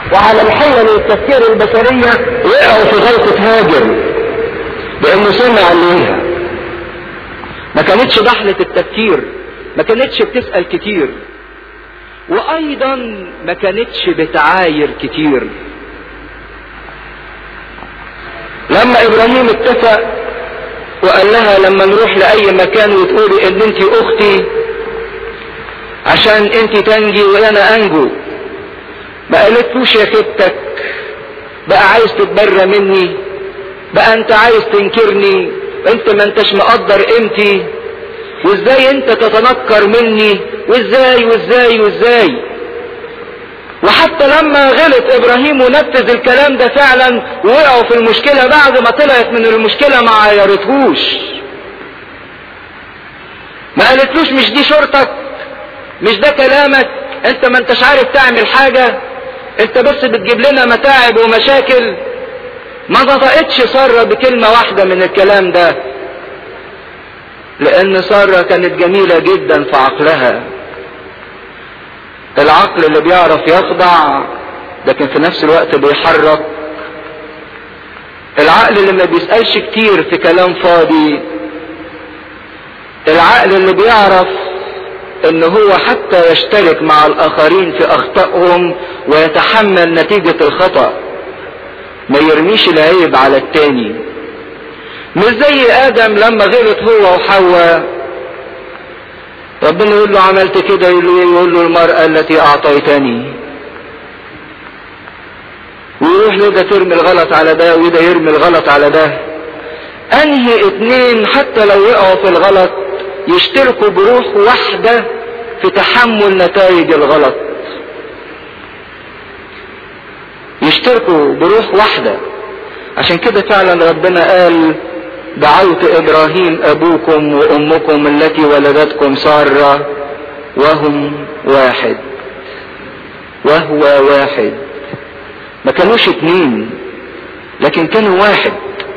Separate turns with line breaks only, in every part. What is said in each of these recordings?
وعلى الحيل التفكير البشرية وقعوا في غلطة هاجر بانه سمع ليها ما كانتش ضحلة التفكير ما كانتش بتسأل كتير وايضا ما كانتش بتعاير كتير لما ابراهيم اتفق وقال لها لما نروح لاي مكان وتقولي ان انت اختي عشان انت تنجي وانا انجو ما قالتلوش يا خبتك بقى عايز تتبرى مني بقى انت عايز تنكرني انت ما انتش مقدر قيمتي وازاي انت تتنكر مني وازاي وازاي وازاي وحتى لما غلط ابراهيم ونفذ الكلام ده فعلا وقعوا في المشكلة بعد ما طلعت من المشكلة ما عيرتهوش ما قالتلوش مش دي شرطك مش ده كلامك انت ما انتش عارف تعمل حاجة انت بس بتجيب لنا متاعب ومشاكل ما نطقتش سارة بكلمة واحدة من الكلام ده لان سارة كانت جميلة جدا في عقلها العقل اللي بيعرف يخضع لكن في نفس الوقت بيحرك العقل اللي ما بيسألش كتير في كلام فاضي العقل اللي بيعرف ان هو حتى يشترك مع الاخرين في اخطائهم ويتحمل نتيجة الخطأ ما يرميش العيب على التاني مش زي ادم لما غلط هو وحواء ربنا يقول له عملت كده يقول له المرأة التي اعطيتني ويروح له ده ترمي الغلط على ده وده يرمي الغلط على ده انهي اتنين حتى لو وقعوا في الغلط يشتركوا بروح واحدة في تحمل نتائج الغلط يشتركوا بروح واحدة عشان كده فعلا ربنا قال دعوت ابراهيم ابوكم وامكم التي ولدتكم سارة وهم واحد وهو واحد ما كانوش اتنين لكن كانوا واحد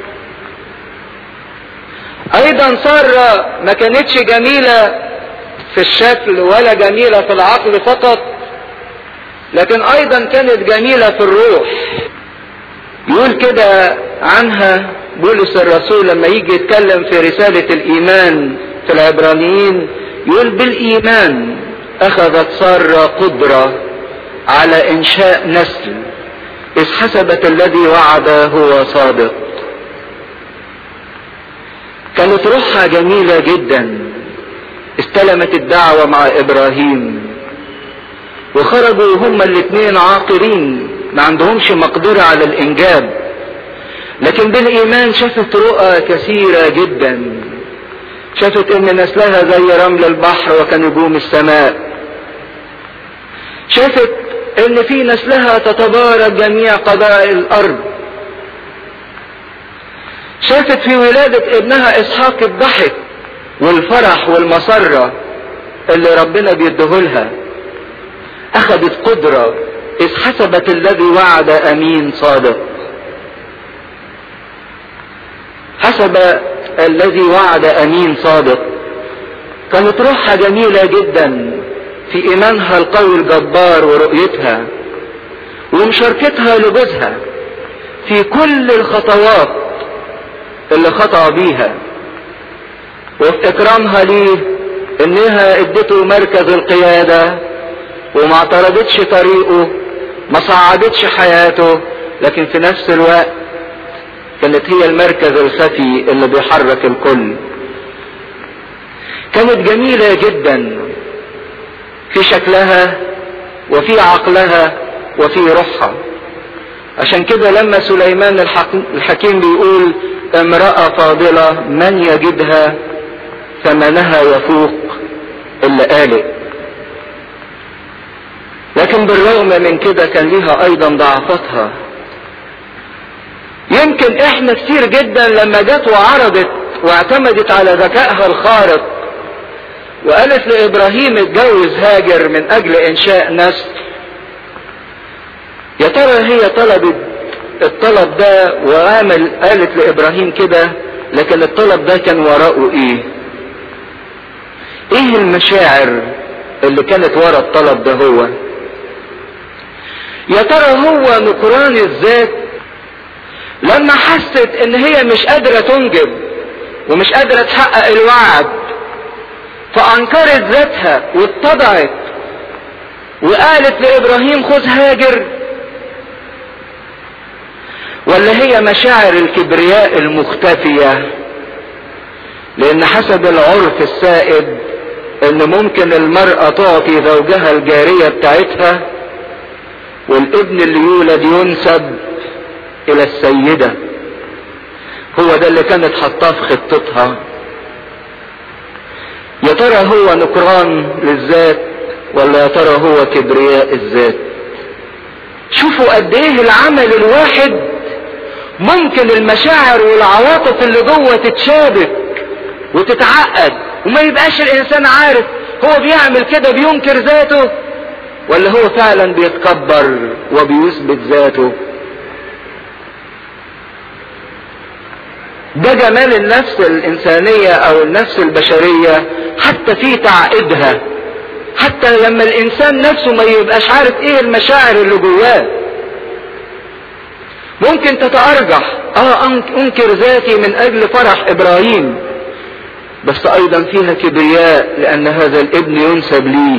ايضا سارة ما كانتش جميلة في الشكل ولا جميلة في العقل فقط لكن ايضا كانت جميلة في الروح يقول كده عنها بولس الرسول لما يجي يتكلم في رسالة الايمان في العبرانيين يقول بالايمان اخذت سارة قدرة على انشاء نسل اذ حسبت الذي وعد هو صادق كانت روحها جميلة جدا استلمت الدعوة مع ابراهيم وخرجوا هما الاثنين عاقرين ما عندهمش مقدرة على الانجاب لكن بالايمان شافت رؤى كثيرة جدا شافت ان نسلها زي رمل البحر وكنجوم السماء شافت ان في نسلها تتبارك جميع قبائل الارض شافت في ولادة ابنها اسحاق الضحك والفرح والمسرة اللي ربنا بيديهولها اخذت قدرة اذ حسبت الذي وعد امين صادق حسب الذي وعد امين صادق كانت روحها جميلة جدا في ايمانها القوي الجبار ورؤيتها ومشاركتها لجوزها في كل الخطوات اللي خطأ بيها وفي اكرامها ليه انها ادته مركز القيادة وما اعترضتش طريقه ما صعدتش حياته لكن في نفس الوقت كانت هي المركز الخفي اللي بيحرك الكل كانت جميلة جدا في شكلها وفي عقلها وفي روحها عشان كده لما سليمان الحكيم بيقول امرأة فاضلة من يجدها ثمنها يفوق اللي قالت لكن بالرغم من كده كان ليها ايضا ضعفاتها يمكن احنا كتير جدا لما جت وعرضت واعتمدت على ذكائها الخارق وقالت لابراهيم اتجوز هاجر من اجل انشاء نسل يا ترى هي طلبت الطلب ده وعمل قالت لابراهيم كده لكن الطلب ده كان وراءه ايه ايه المشاعر اللي كانت ورا الطلب ده هو يا ترى هو نكران الذات لما حست ان هي مش قادرة تنجب ومش قادرة تحقق الوعد فانكرت ذاتها واتضعت وقالت لابراهيم خذ هاجر ولا هي مشاعر الكبرياء المختفية لان حسب العرف السائد ان ممكن المرأة تعطي زوجها الجارية بتاعتها والابن اللي يولد ينسب الى السيدة هو ده اللي كانت حطاه في خطتها يا ترى هو نكران للذات ولا يا ترى هو كبرياء الذات شوفوا قد ايه العمل الواحد ممكن المشاعر والعواطف اللي جوه تتشابك وتتعقد وما يبقاش الانسان عارف هو بيعمل كده بينكر ذاته ولا هو فعلا بيتكبر وبيثبت ذاته ده جمال النفس الإنسانية أو النفس البشرية حتى في تعقيدها حتى لما الإنسان نفسه ما يبقاش عارف إيه المشاعر اللي جواه ممكن تتأرجح آه أنكر ذاتي من أجل فرح إبراهيم بس أيضا فيها كبرياء لأن هذا الابن ينسب لي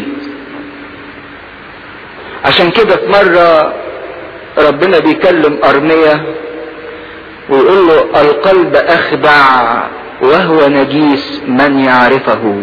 عشان كده في مرة ربنا بيكلم أرمية ويقول له القلب أخدع وهو نجيس من يعرفه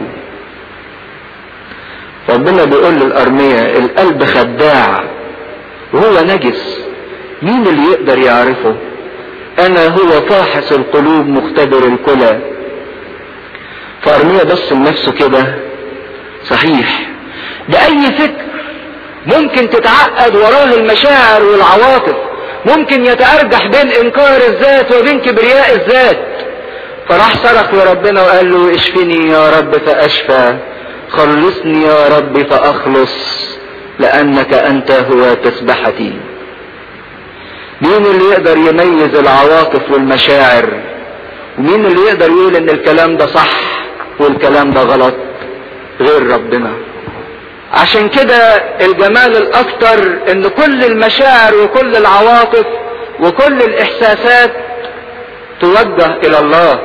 ربنا بيقول للأرمية القلب خداع وهو نجس مين اللي يقدر يعرفه أنا هو فاحص القلوب مختبر الكلى فأرمية بص لنفسه كده صحيح ده أي فكر ممكن تتعقد وراه المشاعر والعواطف ممكن يتأرجح بين إنكار الذات وبين كبرياء الذات فراح صرخ لربنا وقال له اشفني يا رب فأشفى خلصني يا رب فأخلص لأنك أنت هو تسبحتي مين اللي يقدر يميز العواطف والمشاعر ومين اللي يقدر يقول ان الكلام ده صح والكلام ده غلط غير ربنا عشان كده الجمال الاكتر ان كل المشاعر وكل العواطف وكل الاحساسات توجه الى الله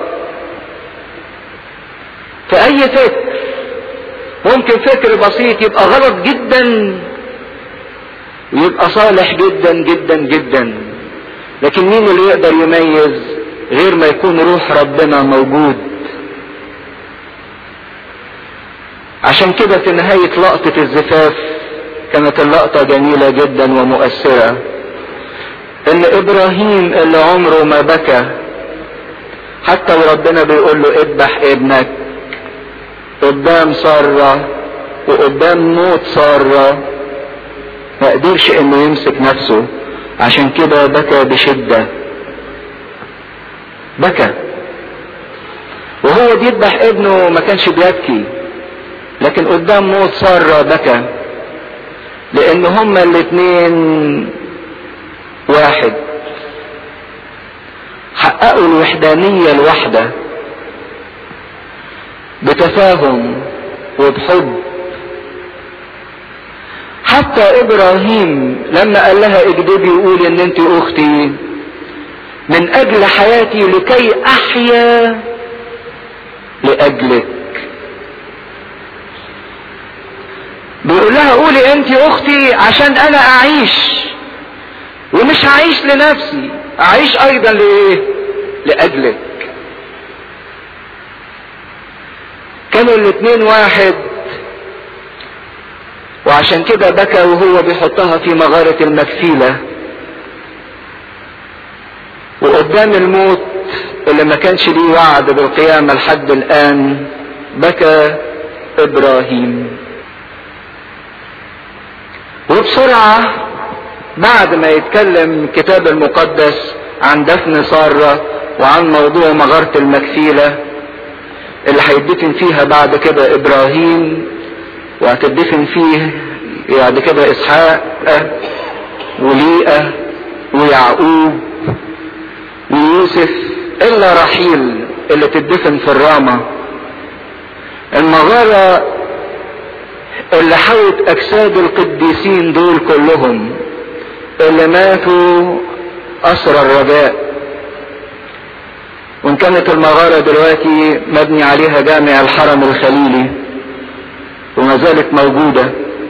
في اي فكر ممكن فكر بسيط يبقى غلط جدا ويبقى صالح جدا جدا جدا لكن مين اللي يقدر يميز غير ما يكون روح ربنا موجود عشان كده في نهاية لقطة الزفاف كانت اللقطة جميلة جدا ومؤثرة ان ابراهيم اللي عمره ما بكى حتى وربنا بيقول له اذبح ابنك قدام سارة وقدام موت سارة ما قدرش انه يمسك نفسه عشان كده بكى بشدة بكى وهو بيذبح ابنه ما كانش بيبكي لكن قدام موت سارة بكى لان هما الاتنين واحد حققوا الوحدانية الواحدة بتفاهم وبحب حتى ابراهيم لما قال لها اكذبي وقولي ان انت اختي من اجل حياتي لكي احيا لاجلك بيقول لها قولي انت اختي عشان انا اعيش ومش هعيش لنفسي اعيش ايضا لايه لاجلك كانوا الاتنين واحد وعشان كده بكى وهو بيحطها في مغارة المكفيلة وقدام الموت اللي ما كانش ليه وعد بالقيامة لحد الآن بكى إبراهيم وبسرعة بعد ما يتكلم الكتاب المقدس عن دفن سارة وعن موضوع مغارة المكفيلة اللي هيدفن فيها بعد كده إبراهيم وهتدفن فيه بعد كده إسحاق وليئة ويعقوب ويوسف إلا رحيل اللي تدفن في الرامة المغارة اللي حوت أجساد القديسين دول كلهم اللي ماتوا أسر الرجاء وإن كانت المغارة دلوقتي مبني عليها جامع الحرم الخليلي وما زالت موجودة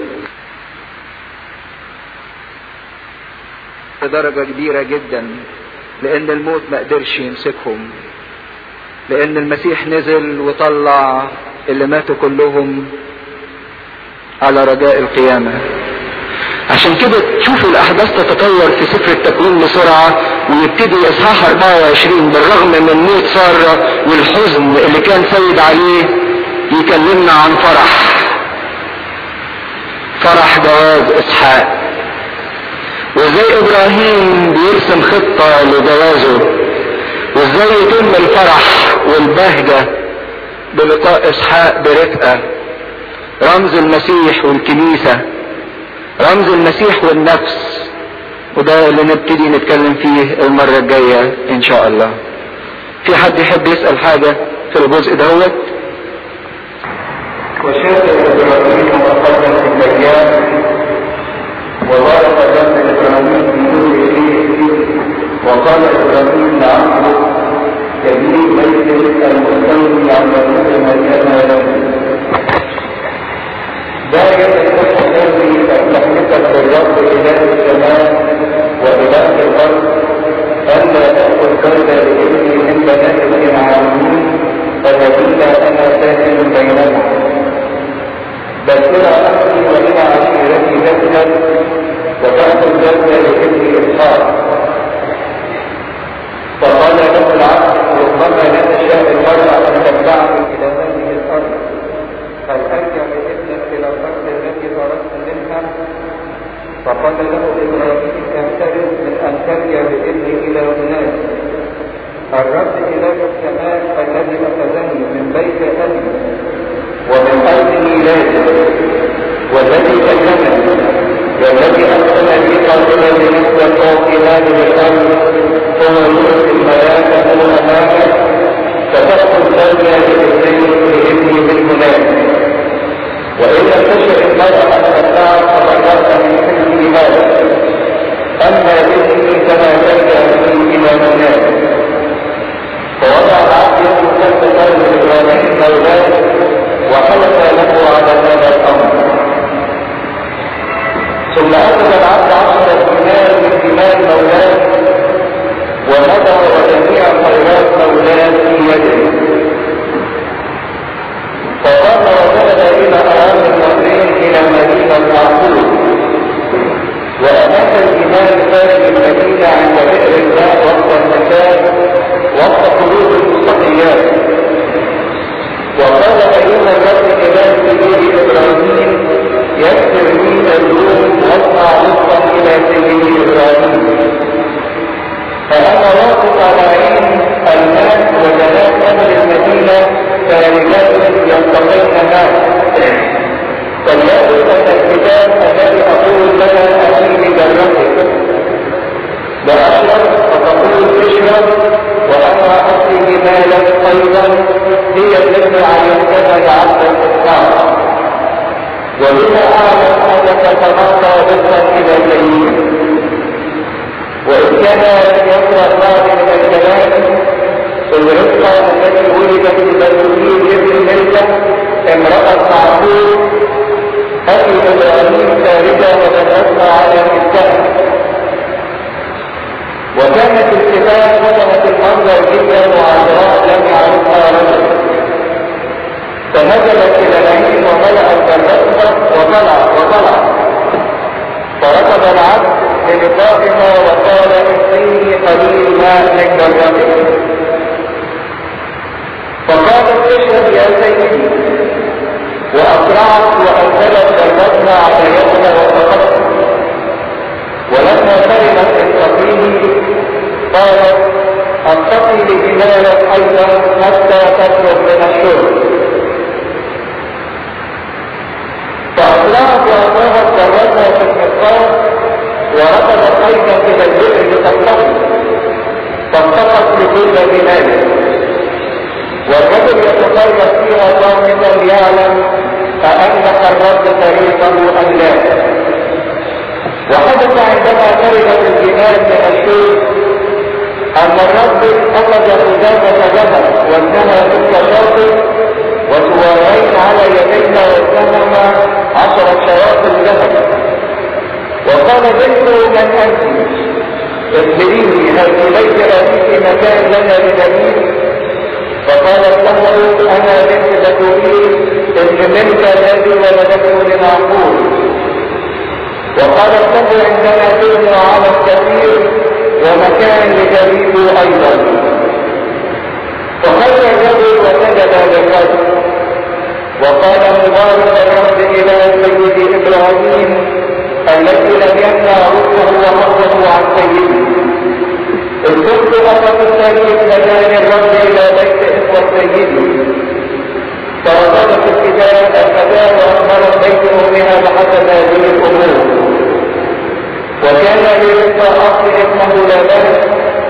بدرجة كبيرة جدا لأن الموت ما قدرش يمسكهم لأن المسيح نزل وطلع اللي ماتوا كلهم على رجاء القيامة عشان كده تشوفوا الأحداث تتطور في سفر التكوين بسرعة ويبتدي إصحاح 24 بالرغم من موت سارة والحزن اللي كان سيد عليه يكلمنا عن فرح فرح جواز إسحاق وازاي إبراهيم بيرسم خطة لجوازه وازاي يتم الفرح والبهجة بلقاء إسحاق برفقة رمز المسيح والكنيسة رمز المسيح والنفس وده اللي نبتدي نتكلم فيه المرة الجاية ان شاء الله في حد يحب يسأل حاجة في الجزء دهوت
وشاف ابراهيم وتقدم في الايام وبارك دم ابراهيم في كل شيء وقال ابراهيم لعبده كبير بيت المستولي عن رسول ما كان له ذلك الفتح الذي تحدثك بالرب إله السماء وإله الأرض ألا تأخذ كرد لابني من بنات العالمين فلكن أنا ساكن بينهم بل إلى أخي وإلى عشيرتي تذهب وتأخذ كرد لابني إسحاق فقال له العبد ربما لا تشاء المرأة أن تتبعني إلى هذه الأرض هل أرجع بابنك إلى الأرض التي فرغت منها؟ فقال له إبراهيم اعترف من أن ترجع بابني إلى هناك. الرب إله السماء الذي أخذني من بيت أبي ومن أرض ميلادي والذي كلمني والذي أرسل لي قاتلا لمثل صوت هذه الأرض ثم يرسل الملائكة أمامك فتدخل ثانية لابني لابني من هناك وإن لم تشرك المرأة أن تدعى فقد من حلم هذا أما ابني كما ترجع به إلى هناك فوضع العبد يده تحت قلب إبراهيم مولاه وحلف له على هذا الأمر ثم أخذ العبد عشرة دينار من دماء مولاه ونظر وجميع خيرات مولاه في يده فقام وذهب الى ارام المصرين الى مدينه معقول وامات الامام خارج المدينه عند بئر الماء وقت المساء وقت خروج المستقيات وقال ايها الرب الى سيدي ابراهيم يسر لي اليوم واصنع وفقا الى سيدي ابراهيم فانا واقف على عين الماء وجنات اهل المدينه فارجات ينتقلن معه فليأخذ الكتاب الذي أقول لنا أخي بجرتك وأشرب فتقول اشرب وأنا أعطي بمالك أيضا هي التي عينتها لعبد الإسلام وبما أعلم أنك تمضى وفقا إلى اليمين وإن كان يقرأ بعض من الكلام الرفقة التي ولدت ببنوين ابن ملكة امرأة معقول أبي إبراهيم خارجة وتنسى على نفسها وكانت الكتاب حسنة المنظر جدا وعذراء لم يعرفها رجل فنزلت إلى العين وملأت الرفقة وطلع وطلع فركض العبد للقائها وقال اسقيني قليل ماء من جرتك فقالت اشرب يا سيدي واسرعت وانزلت جرتها على يدها وسقطت ولما سلمت من سقيه قالت اتقي لجمالك ايضا حتى تخرج من الشرب فاسرعت واخرجت جرتها في المسقط وركضت ايضا الى البئر لتنتقل فانتقت لكل جمالك والرجل يتقرب فيها صامتا ليعلم أأنك الرب طريقه أم لا وحدث عندما خرجت الجبال من الشوك أن الرب أخذ خزامة ذهب وزنها ست شاطئ وسوارين على يديها وزنهما عشرة شواطئ ذهب وقال بنت من أنت اخبريني هل إليك أبيك مكان لنا لنبيك فقالت له انا بنت بتوئيل ابن ملك الذي ولدته لنعقول وقالت له عندما تبني على الكثير ومكان لجريده ايضا فخرج الرجل وسجد للرب وقال مبارك الرب الى سيدي ابراهيم الذي لم يمنع رسله وحظه عن سيده إن كنت أخذ السبيل مكان الرب إلى بيت إخوة سيدي فرفضت الكتاب الفتاة وأخبرت بيت أمها بحسب هذه الأمور وكان لرزق أصل اسمه لابان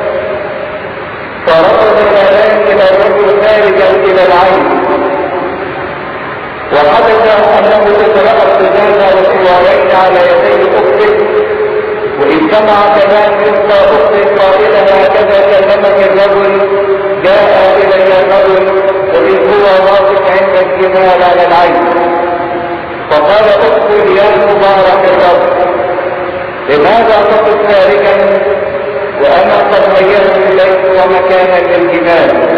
فرفض لابان إلى الرجل خارجا إلى العين وحدث أنه تترأى السجانة وسوارين على يدي أخته وإذ سمع كمان رزق أخته قائلا هكذا كلمك الرجل جاء إلي الرجل وإذ هو واقف عند الجمال على العين فقال اخته يا مبارك الرب لماذا تقف خارجا وأنا قد غيرت البيت ومكانا للجمال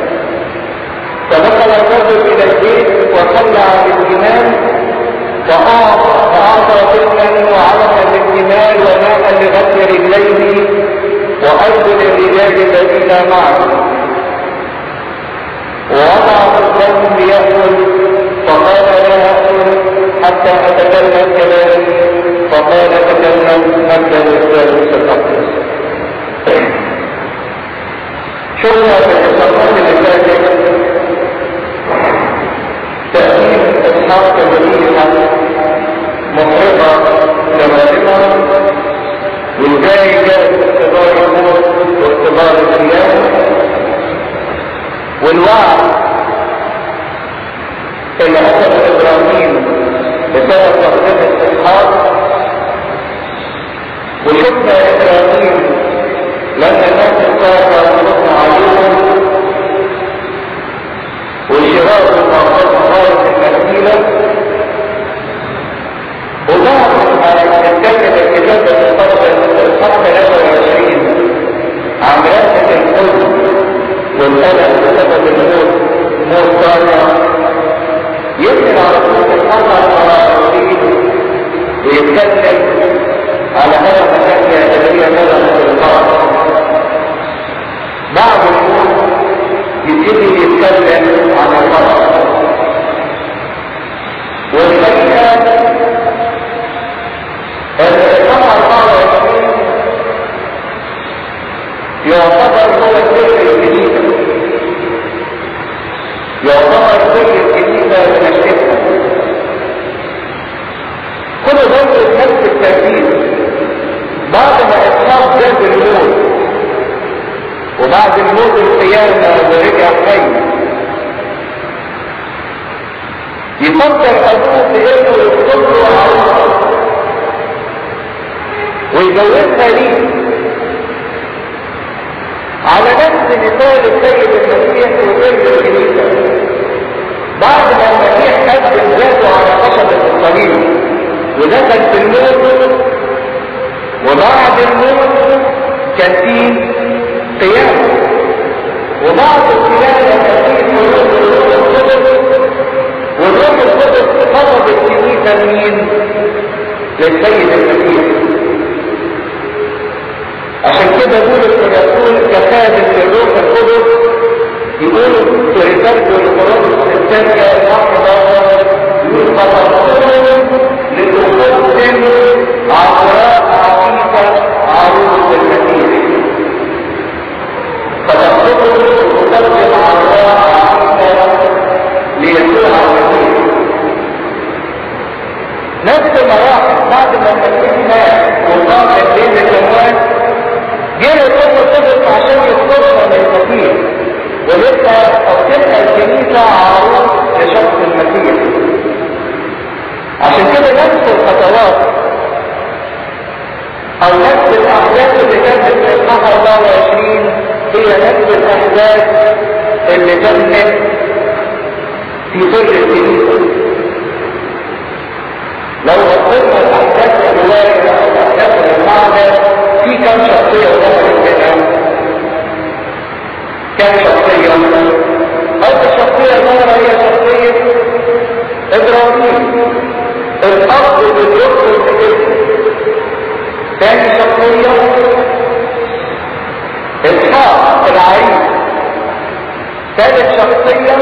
فدخل الرجل إلى البيت وصلى على الجمال فأعطى طفلا وعلقا للجمال وماء لغسل رجليه وأرجل الرجال الذين معه ووضع طفلهم ليأكل فقال لا أكل حتى أتكلم كلامي فقال تكلم حتى الثالث الأقدس شفنا في الإصابات اللي فاتت تأثير إسحاق ذريعة محرقة لوازمة وإزاي جاءت اختبار الموت واختبار القيامة والوعد اللي أخذ إبراهيم بسبب تقديم إسحاق وشفنا إبراهيم لما الناس صار ربنا عليهم وشراء المعصرة المسيلة وبعد ما نتكلم الكتاب المقدس الصفحة 23 عن رأسة الكل والألم بسبب الموت موت طالع يمكن على طول الحرب المراحلين ويتكلم على هذا المكان الذي نزل في القرآن بعد الموت يبتدي يتكلم عن الفرق والحقيقة ان الصفحة 24 يعتبر هو سر الكنيسة يعتبر سر الكنيسة من الشتاء كل دول نفس الترتيب بعد ما اصحاب جاب الموت وبعد الموت القيامة ورجع حي يفكر ابوه بانه يخطب له عروسه ويجوزها ليه على نفس مثال السيد المسيح وسيد الكنيسه بعد ما المسيح قدم ذاته على خشبه الصليب ودخل في الموت وبعد الموت كان فيه قيامه وبعد القيامه كان فيه خروج الروح القدس والروح القدس قصد الكنيسه مين؟ للسيد المسيح عشان كده بولس الرسول كخادم للروح القدس يقول في رسالته لكورنثوس الثانيه الواحده يقول فتصوم لتقدم عذراء عفيفه عروس المسيح فتصوم لتقدم عذراء عفيفه ليسوع المسيح نفس المراحل بعد ما المسيح مات وقام بين الاموات جه الروح القدس عشان يخلصنا من المسيح ولسه او تبقى الكنيسه عروس لشخص المسيح عشان كده نفس الخطوات شخصية إسحاق العريس ثالث شخصية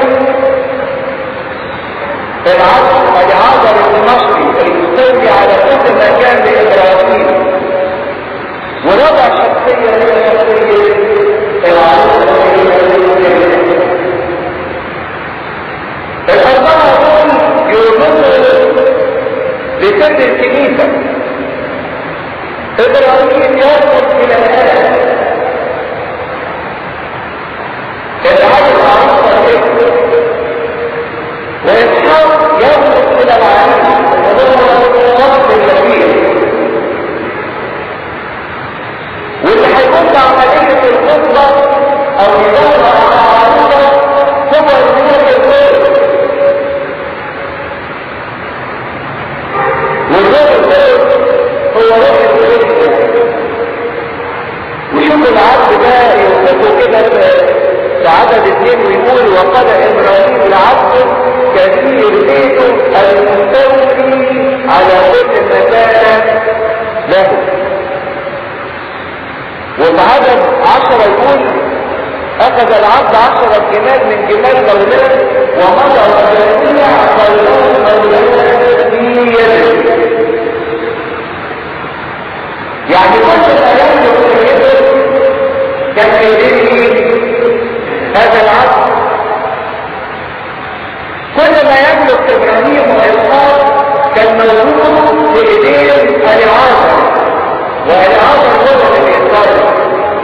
العصر العذر الدمشقي المستولي على كل مكان لإبراهيم ورابع شخصية هي شخصية العصر الأربعة دول يرمزوا لسن الكنيسة إبراهيم يرمز إلى الآن العدل عروسة وإسحاق يرمز إلى العالم وهو شخص كبير واللي هيكون عملية الخطبة أو يدور على عروسة هو الزوج الغير والزوج الغير هو روح الغير وشوف العبد ده يوصفه كده في عدد اثنين ويقول وقال ابراهيم العبد كثير بيته المستولي على كل مكان له وفي عدد عشرة يقول اخذ العبد عشرة جمال من جمال مولاه ومضى جميع خيرات مولاه في يده يعني كل الايام يقول كان في يده هذا العبد كل ما يملك ابراهيم واسحاق كان موجود في ايدين العازر والعازر هو اللي بيتصرف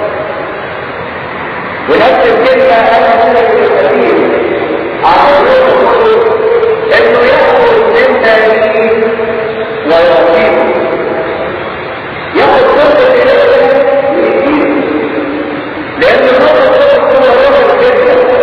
ونفس الكلمه انا هنا في الكثير عملوه انه ياخذ من تاريخ ويعطيه ياخذ كل الالهه ويديه لان الرجل هو رجل جدا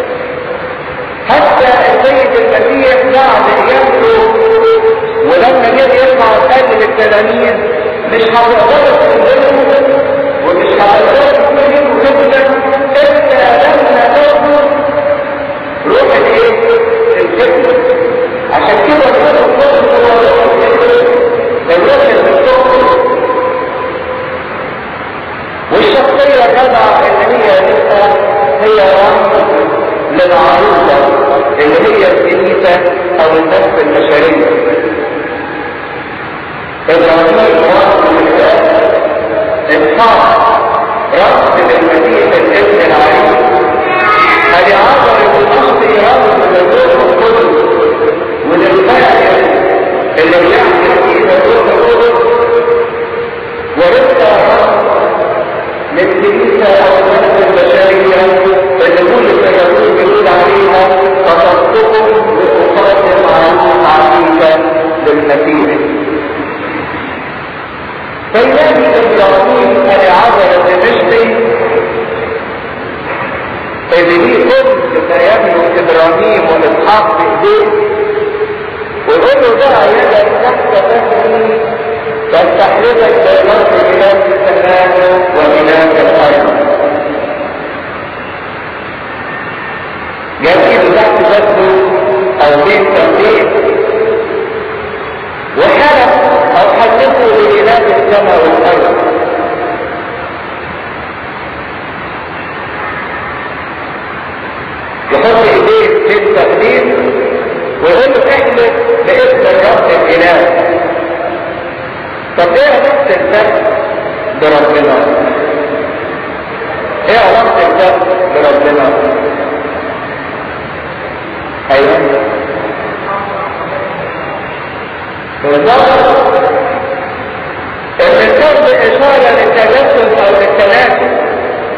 حتى السيد المسيح بعد يملك ولما جه يطلع وقال للتلاميذ مش هتقدروا تنزلوا ومش هتقدروا تنزلوا جدا الا لما تاخدوا روح الايه؟ الجبن عشان كده الروح القدس هو روح الجبن الروح اللي بتخرج والشخصية الرابعة اللي هي لسه هي رمز للعروضة اللي هي الكنيسة او النفس البشرية ابراهيم رمز لله اسحاق رمز للمسيح الابن العريس العذر المصري رمز للروح القدس وللفاعل اللي بيحمل فيه الروح القدس ولسه رمز للكنيسة أو النفس البشرية اللي كل التجارب بيقول عليها فتصدقهم بأقاطع معروف عقيدة للمسيح. فينادي إبراهيم العذر الدمشقي اللي ليه كل ما يملك إبراهيم وإسحاق بإيديه ويقول له دع يدك تحت فهمي فاستحلفك بالرب إله السماء وإله الأرض جاب ايده تحت جسده او بين تنبيه وحلف او حلفه لإله السماء والأرض يحط ايديه في التقديم ويقول له احلف باسم الرب الاله طب ايه علاقة الذات بربنا؟ ايه علاقة الذات بربنا؟ ايوه بالظبط ان الكذب اشارة للتجسد او للتناسب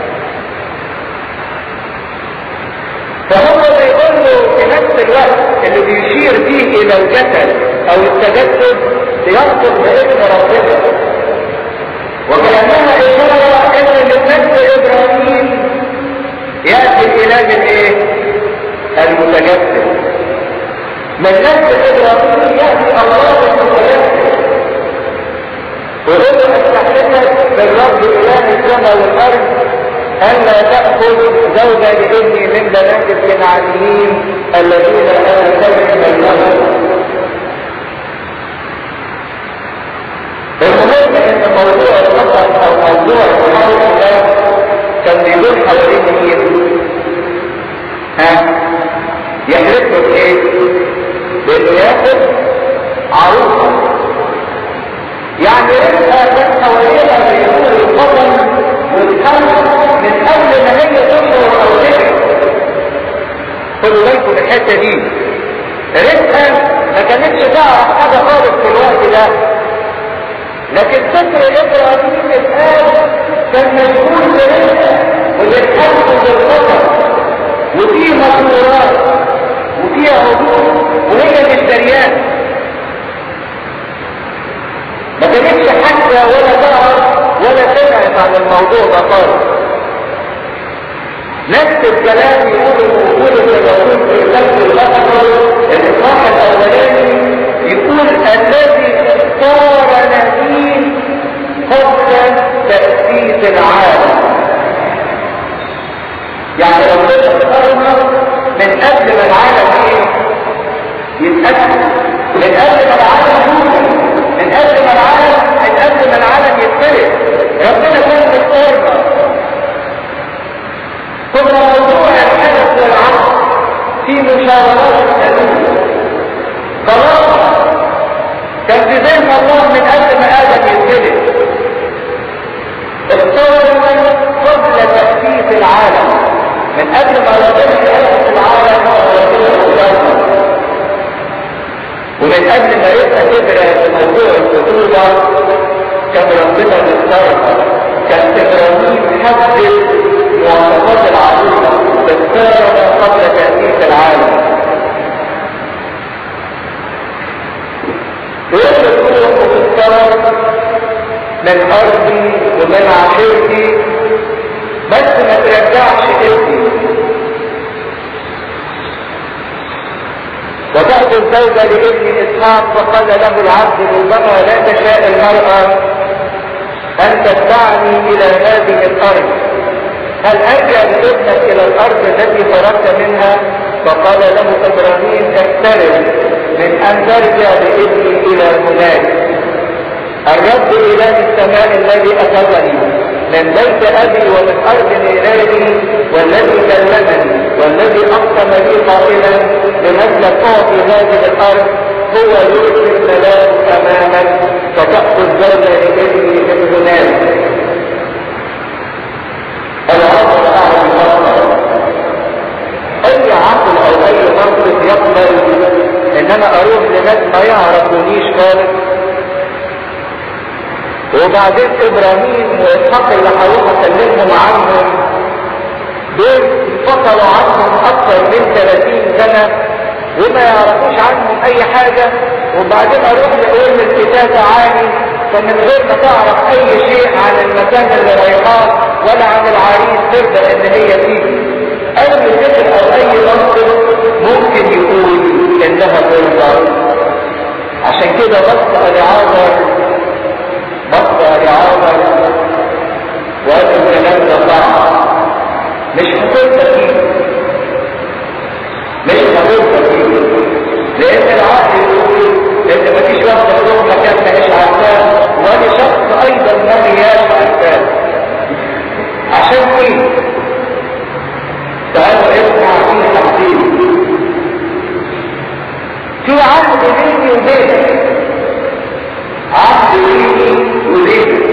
فهو بيقول له في نفس الوقت اللي بيشير فيه الى الجسد او التجسد ينطق باسم ربنا وكأنها إشارة إن من نفس إبراهيم يأتي الإله من إيه؟ المتجسد من نفس إبراهيم يأتي الله المتجسد ويقول له استحلفك بالرب إله السماء والأرض ألا تأخذ زوجة لابني من بنات الكنعانيين الذين أنا سبب بينهم المهم ان موضوع السفر الحته دي رزقا ما كانتش تعرف حاجه خالص في الوقت ده لكن فكر ابراهيم اتقال كان مشغول برزقه وبيتحدث بالقدر وفيه مشورات وفيه عروض وهي مش دريانه ما كانتش حتى ولا تعرف ولا سمعت عن الموضوع ده خالص نفس الكلام يقول يقول الرسول في نفس الاخر الاصحاح الاولاني يقول الذي اختار نبيه قبل تاسيس العالم يعني ربنا اختارنا من قبل ما العالم ايه يتأسس من قبل ما العالم يوجد من قبل ما العالم من قبل ما العالم يتفرق ربنا كان مختارنا ثم موضوع الحدث والعصر في مشاورات النبي خلاص كان في ذهن الله من قبل ما ادم يتولد اختارنا قبل تاسيس العالم من قبل ما ربنا ياسس العالم ومن قبل ما يبقى تبرع في موضوع الخطوبه كان ربنا مختارها كان ابراهيم حدد مواصفات العروسة تذكارنا قبل تأسيس العالم ويجب كل تذكار من أرضي ومن عشيرتي بس ما ترجعش ابني وتأتي الزوجة لابن إسحاق فقال له العبد ربما لا تشاء المرأة أن تدفعني إلى هذه الأرض هل ارجع بابنك الى الارض التي خرجت منها فقال له ابراهيم اقترب من ان ترجع بابني الى هناك الرب اله السماء الذي اخذني من بيت ابي ومن ارض ميلادي والذي كلمني والذي اقسم لي قائلا لمثلك اعطي هذه الارض هو يرسل الملاك امامك فتاخذ زوجة لابني من هناك العقل اعلم مصدر اي عقل او اي منطق يقبل ان انا اروح لناس ما يعرفونيش خالص وبعدين ابراهيم واسحاق اللي هروح اكلمهم عنهم دول انفصلوا عنهم اكثر من 30 سنه وما يعرفوش عنهم اي حاجه وبعدين اروح لاقول الكتاب تعالي فمن غير ما تعرف اي شيء عن المكان اللي رايحاه ولا عن العريس ترضى ان هي تيجي اي فكر او اي منطق ممكن يقول انها ترضى عشان كده بص لعازر بص لعازر وقال الكلام ده صعب مش هترضى فيه مش هترضى فيه لان العقل يقول ان مفيش واحده تروح مكان مش عارفاه ولا شخص ايضا ما هياش عارفاه عشان ايه تعالوا اسمع في حاجتين في عهد بيني وبينك عهد بيني وبينك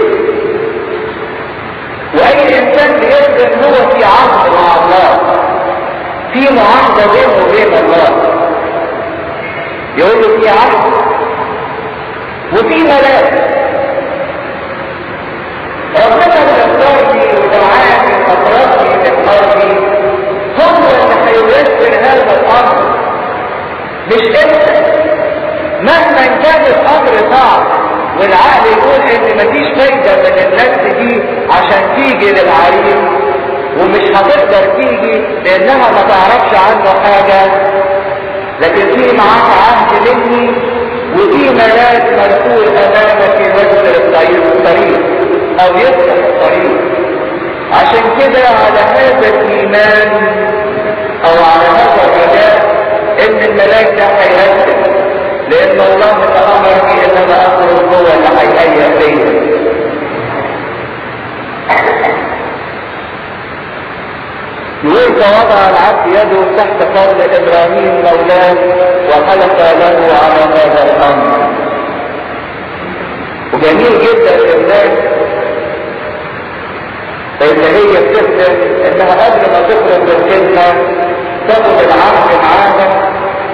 واي انسان بيقدر ان هو في عهد مع الله في معاهده بينه وبين الله يقول له في عهد وفي ملاك ربنا بيختارني ودعاني وخطرتني في الارض هو اللي هييسر هذا الامر مش انت مهما كان الامر صعب والعقل يقول ان مفيش فايده من النفس دي عشان تيجي للعريس ومش هتقدر تيجي لانها ما تعرفش عنه حاجه لكن في معاك عهد مني وفي ملاك مرسول امامك يوسر الطريق او يفتح الطريق عشان كده على هذا الايمان او على هذا الرجاء ان الملاك ده هيهدد لان الله امرني ان انا اخرج هو اللي هيهيئ ليا يقول فوضع العبد يده تحت قول ابراهيم مولاه وحلف له على هذا الامر وجميل جدا الناس ان هي بتفهم انها قبل ما تخرج من كلمه تاخد العهد معاها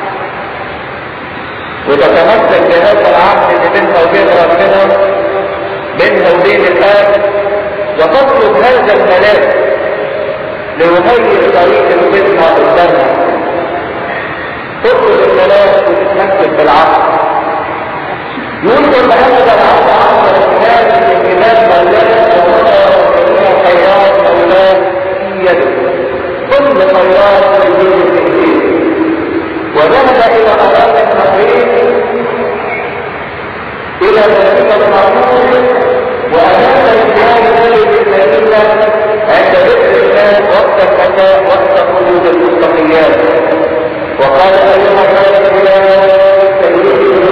وتتمسك بهذا العهد اللي بينها وبين ربنا بينها وبين الاب وتطلب هذا الملاك ليهيئ طريق الفتنة قدامها تطلب الملاك وتتمسك بالعهد ينظر هذا العهد عهد الإيمان من إيمان مولانا ومنى خيرات مولاه في يده كل خيرات في يده وذهب الى امام النهرين الى مدينه المعمول وامام الجهاد ذلك المدينه عند ذكر الله وقت المساء وقت خروج المستقيات وقال ايها الناس الى سيدي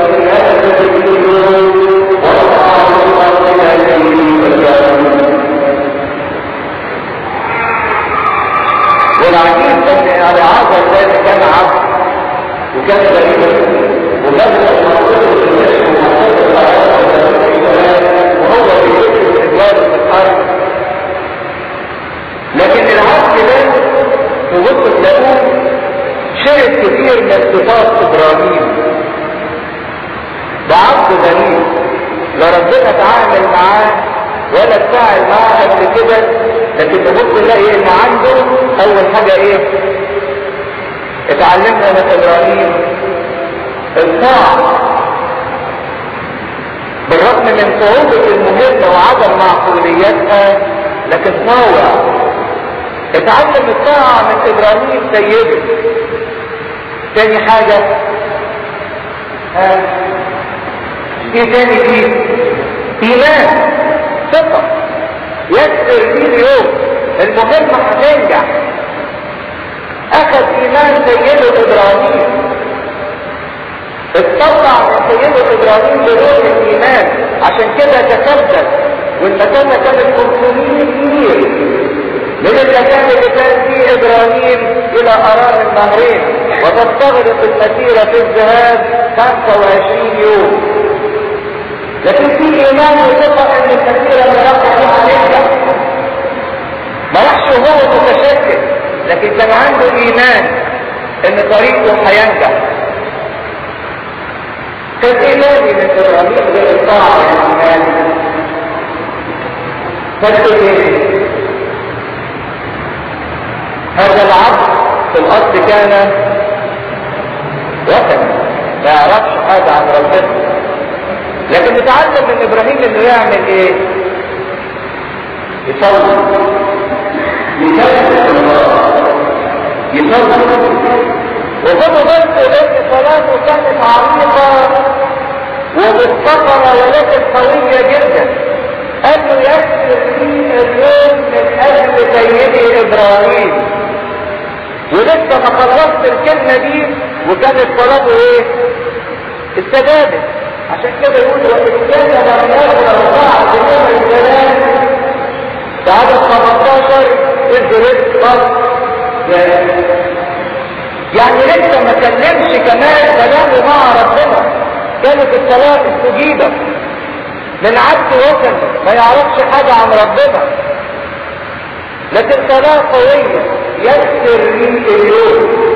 والعجيب ان ابي عاصر ذلك كان عبد وكان غريبا وبدأ المنطقة وهو بيجيب الرجال الحرب لكن العبد ده تبص تلاقوه شرب كتير من صفات ابراهيم ده عبد غريب لا ربنا اتعامل معاه ولا اتفاعل معاه قبل كده لكن تبص تلاقي ان عنده اول حاجه ايه اتعلمنا من ابراهيم الطاعة بالرغم من صعوبة المهمة وعدم معقوليتها لكن طاوع اتعلم الطاعة من ابراهيم سيده تاني حاجة ها ايه تاني فيه ايمان ثقة يكسر فيه اليوم المهمة هتنجح اخذ ايمان سيده ابراهيم اتطلع من سيده ابراهيم بروح الايمان عشان كده تسبب والمكان كانت 500 كبير من المكان اللي كان فيه ابراهيم الى ارام النهرين وتستغرق المسيرة في الذهاب 25 يوم لكن في ايمان وثقة ان المسيرة اللي رفع عليها ما راحش هو متشكل لكن كان عنده ايمان ان طريقه هينجح كان ايماني من ابراهيم بالطاعه والايمان بس ايه هذا العبد في الاصل كان وثني ما يعرفش حاجه عن ربنا لكن نتعلم من ابراهيم انه يعمل ايه يصلي يصلي يصلي وخدوا بالكم ان صلاته كانت عميقه ومفتقره ولكن قويه جدا انه يكسر في اليوم من اجل سيدي ابراهيم ولسه ما خلصت الكلمه دي وكانت صلاته ايه؟ استجابت عشان كده يقول وإن كان لم يكن أربعة يوم الكلام في عدد 15 ادرس قصد يعني لسه ما كلمش كمان كلامه مع ربنا كانت الصلاة استجيبة من عبد وثن ما يعرفش حاجة عن ربنا لكن صلاة قوية يكسر لي اليوم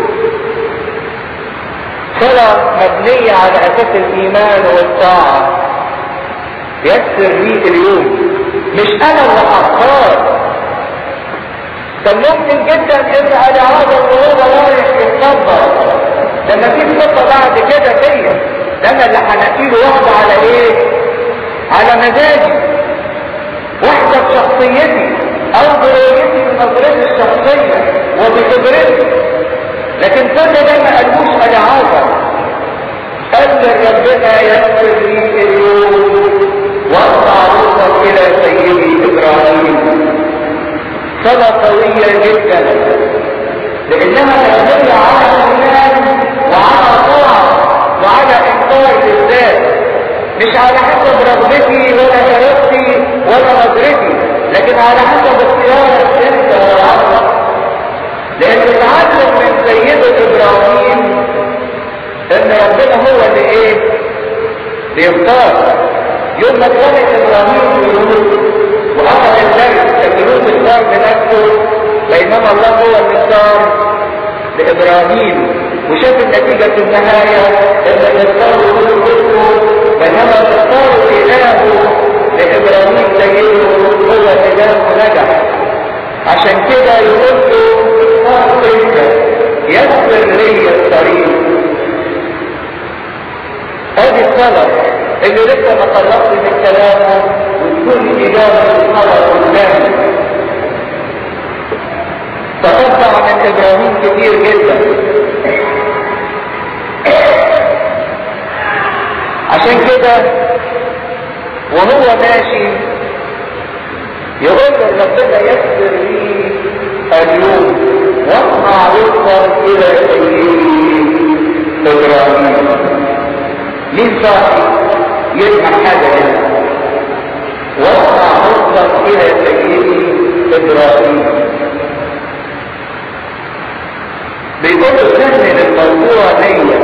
صلاة مبنية على أساس الإيمان والطاعة يكسر لي اليوم مش أنا اللي هختار كان ممكن جدا ان على هذا وهو رايح يتكبر لما في خطه بعد كده فيا ده انا اللي هنقيله واحده على ايه على مزاجي واحده بشخصيتي او برؤيتي بنظرتي الشخصيه وبخبرتي لكن كل ده ما قالوش على عاصر قال ربنا يغفر لي اليوم وارفع روحك الى سيدي ابراهيم صلاة قوية جدا لانها تدل على الايمان وعلى طاعة وعلى انكار الذات مش على حسب رغبتي ولا شرفتي ولا نظرتي لكن على حسب اختيارك انت وربك لان تعلم من سيدة ابراهيم ان ربنا هو اللي ايه بيختار يوم ما كانت ابراهيم يقول واخذ الدرس الجنود اختار بنفسه بينما الله هو اللي اختار ابراهيم وشاف النتيجة في النهاية ان اللي اختاروا كل كله بينما اللي اختاروا اله لابراهيم سيده هو اله نجح عشان كده يقول له اختار انت يسر لي الطريق ادي الطلب اللي لسه ما طلبت من كلامه وتكون اجابه الطلب قدامي تتبع من ابراهيم كتير جدا عشان كده وهو ماشي يقول له ربنا يسر لي اليوم واصنع رزقا الى سيدي ابراهيم مين صاحي يسمع حاجه هنا واصنع رزقا الى سيدي ابراهيم بيقول سهل الموضوع نية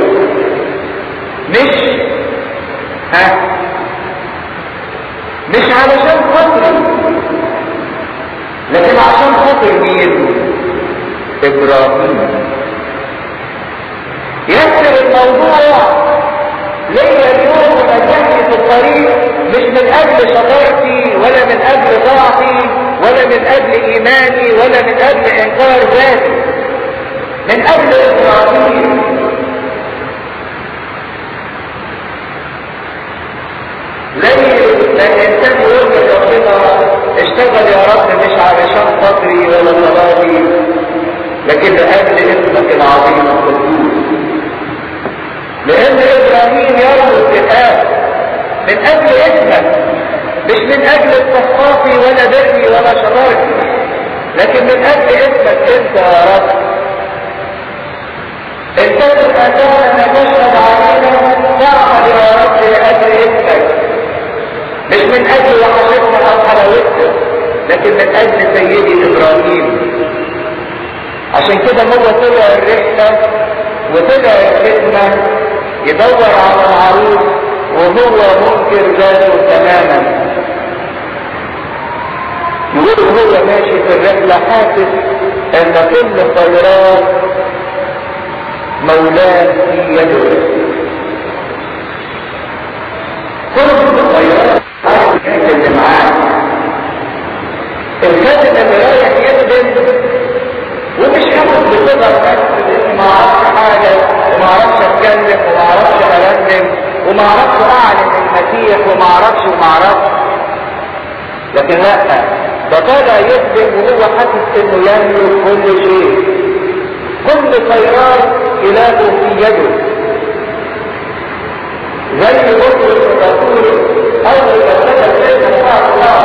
مش ها مش علشان خاطري لكن عشان خاطر مين ابراهيم يسر الموضوع ليا اليوم ونجحني في الطريق مش من اجل شطارتي ولا من اجل ضعفي ولا من اجل ايماني ولا من اجل انكار ذاتي من اجل ابراهيم ليه لان الانسان يقول لربنا اشتغل يا رب مش علشان خاطري ولا صلاتي لكن لاجل اسمك العظيم القدوس لان ابراهيم يربط الاب من اجل اسمك مش من اجل استخفافي ولا بري ولا شطارتي لكن من اجل اسمك انت يا رب الكتب أتانا نشهد علينا تعمل يا رب لأجل اسمك مش من أجل وحشتنا أو حلاوتنا لكن من أجل سيدي إبراهيم عشان كده هو طلع الرحلة وطلع الخدمة يدور على العروس وهو منكر ذاته تماما يقول هو ماشي في الرحلة حاسس ان كل خيرات مولاه في يده كل الخيرات اللي معاه الكاتب اللي رايح يخدم ومش ياخد بصدر بس لاني ما اعرفش حاجه وما اعرفش اتكلم وما اعرفش ارنم وما اعرفش اعلن المسيح وما اعرفش وما اعرفش لكن لا ده طالع يخدم وهو حاسس انه يملك كل شيء كل خيرات إلهه في يده زي بطل الرسول أول ما بدأ سيدنا الله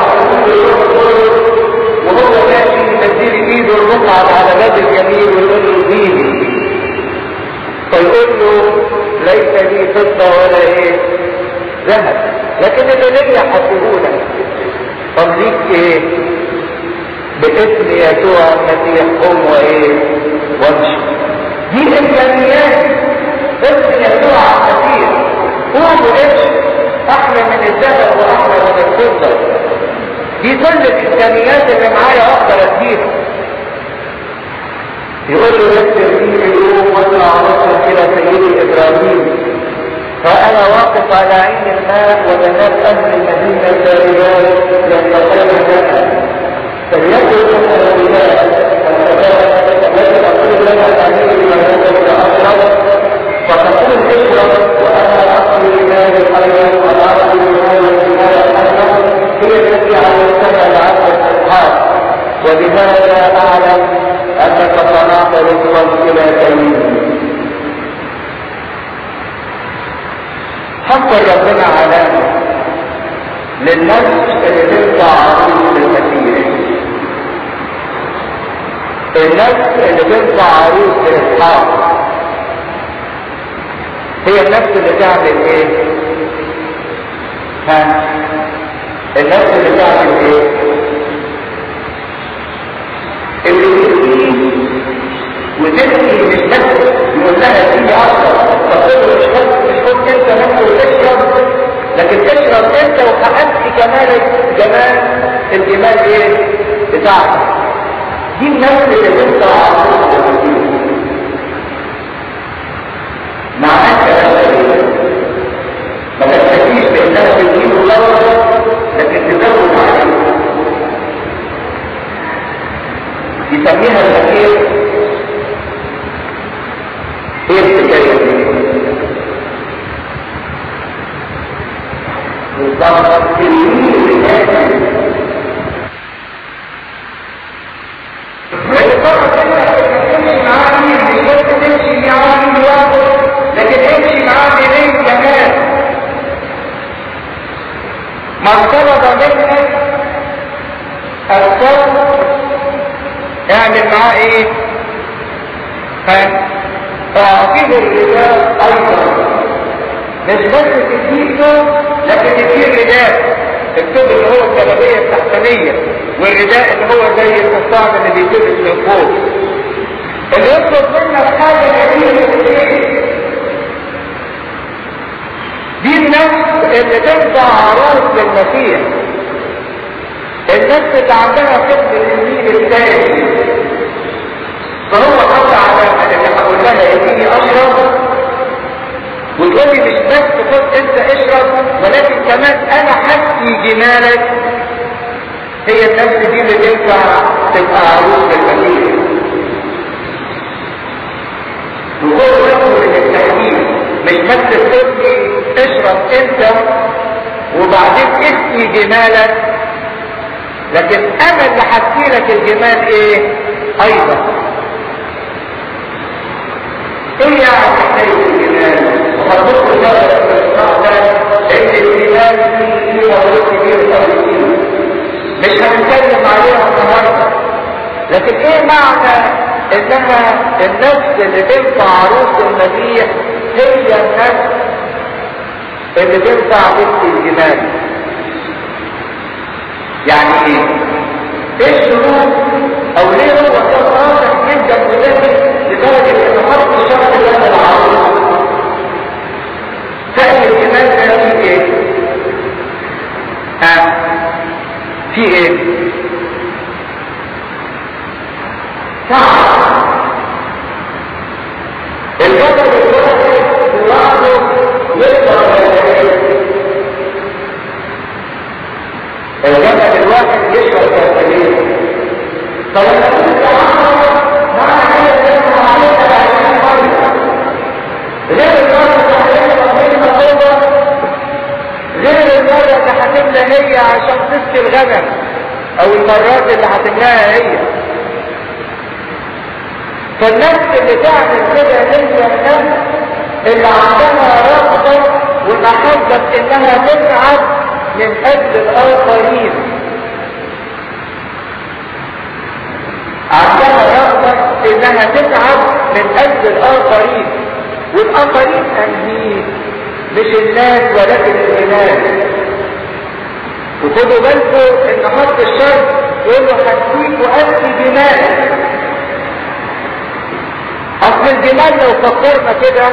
وهو ماشي يمديل ايده المقعد على باب الجميل ويقول له ديني فيقول له ليس لي فضة ولا ايه ذهب لكن اللي ليا حسبونا طب ليك ايه باسم يسوع المسيح قم وايه وامشي دي امكانيات اسم يسوع المسيح قوم وامشي احلى من الذهب واحلى من الفضه دي كل الامكانيات اللي معايا اقدر اديها يقول له يسر لي اليوم واطلع راسك الى سيدي ابراهيم فانا واقف على عين الماء وبنات اهل المدينه الرجال ينتقلون لنا فليكن الرجال التي اقول لنا الامير من هذا الاقرب فتقول اشرب وانا اقضي مال الخير واقضي مال المال الحسن هي التي علمتها العبد الصحاب وبهذا اعلم انك صنعت رزقا الى سيدي حط ربنا علامه للنفس اللي تنفع عروس المسيح النفس اللي تنفع عروس لاسحاق هي النفس اللي تعمل ايه ها النفس اللي تعمل ايه اللي تبكي وتبكي مش بس يقول لها تيجي عشرة تقول له مش بس مش كنت انت نفسه وتشرب لكن تشرب انت وحققت كمال جمال الايمان ايه بتاعك دي النفس اللي تنفع عروس يسميها الأخير ايه الحكاية دي؟ بالضبط لكن امشي معاه بليل كمان من طلب منك الصوم اعمل معاه ايه؟ فاعطيه الرجال ايضا مش بس تديه صوم لكن تديه الرداء الثوب اللي هو الجلابيه التحتانيه والرداء اللي هو زي القطاع اللي بيتلبس من فوق اللي يطلب منك حاجه جميله دي النفس اللي تنفع عروس للمسيح النفس اللي عندها فكر اليمين الثاني فهو حط على اللي هقول لها اديني اشرب وتقول لي مش بس خد انت اشرب ولكن كمان انا حسي جمالك هي النفس دي اللي تنفع تبقى عروس للمسيح وهو نفسه من التحديد مش بس تقول لي اشرب انت وبعدين اسقي جمالك لكن انا اللي حكي لك الجمال ايه ايضا ايه يعني حكايه الجمال وهتبص درجه في الاسماء ده ان الجمال فيه فيه موضوع كبير قوي مش هنتكلم عليها النهارده لكن ايه معنى انها النفس اللي تنفع عروس المسيح هي النفس اللي تنفع بنت الجمال يعني ايه ايه الشروط او ليه هو كان واضح جدا وذكي لدرجه ان خط الشخص اللي انا العروس تأتي الجمال ده في ايه ها في ايه تعب الجسد الواحد بعضه يقدر الجسد الواحد يشرب كالسبيل فلما تتعامل معنى كده انه عليك بعدين مرة غير المرة اللي هتبقى قوة غير المرة اللي هتملى هي عشان تسقي الغنم او المرات اللي هتملاها هي فالنفس اللي تعمل كده هي النفس اللي عندها رغبة ومحبة انها تتعب من اجل الاخرين عندها رغبة انها تتعب من اجل الاخرين والاخرين انهين مش الناس ولكن الناس وخدوا بالكم ان خط الشر يقول له هديك وانت جمال اصل الجمال لو فكرنا كده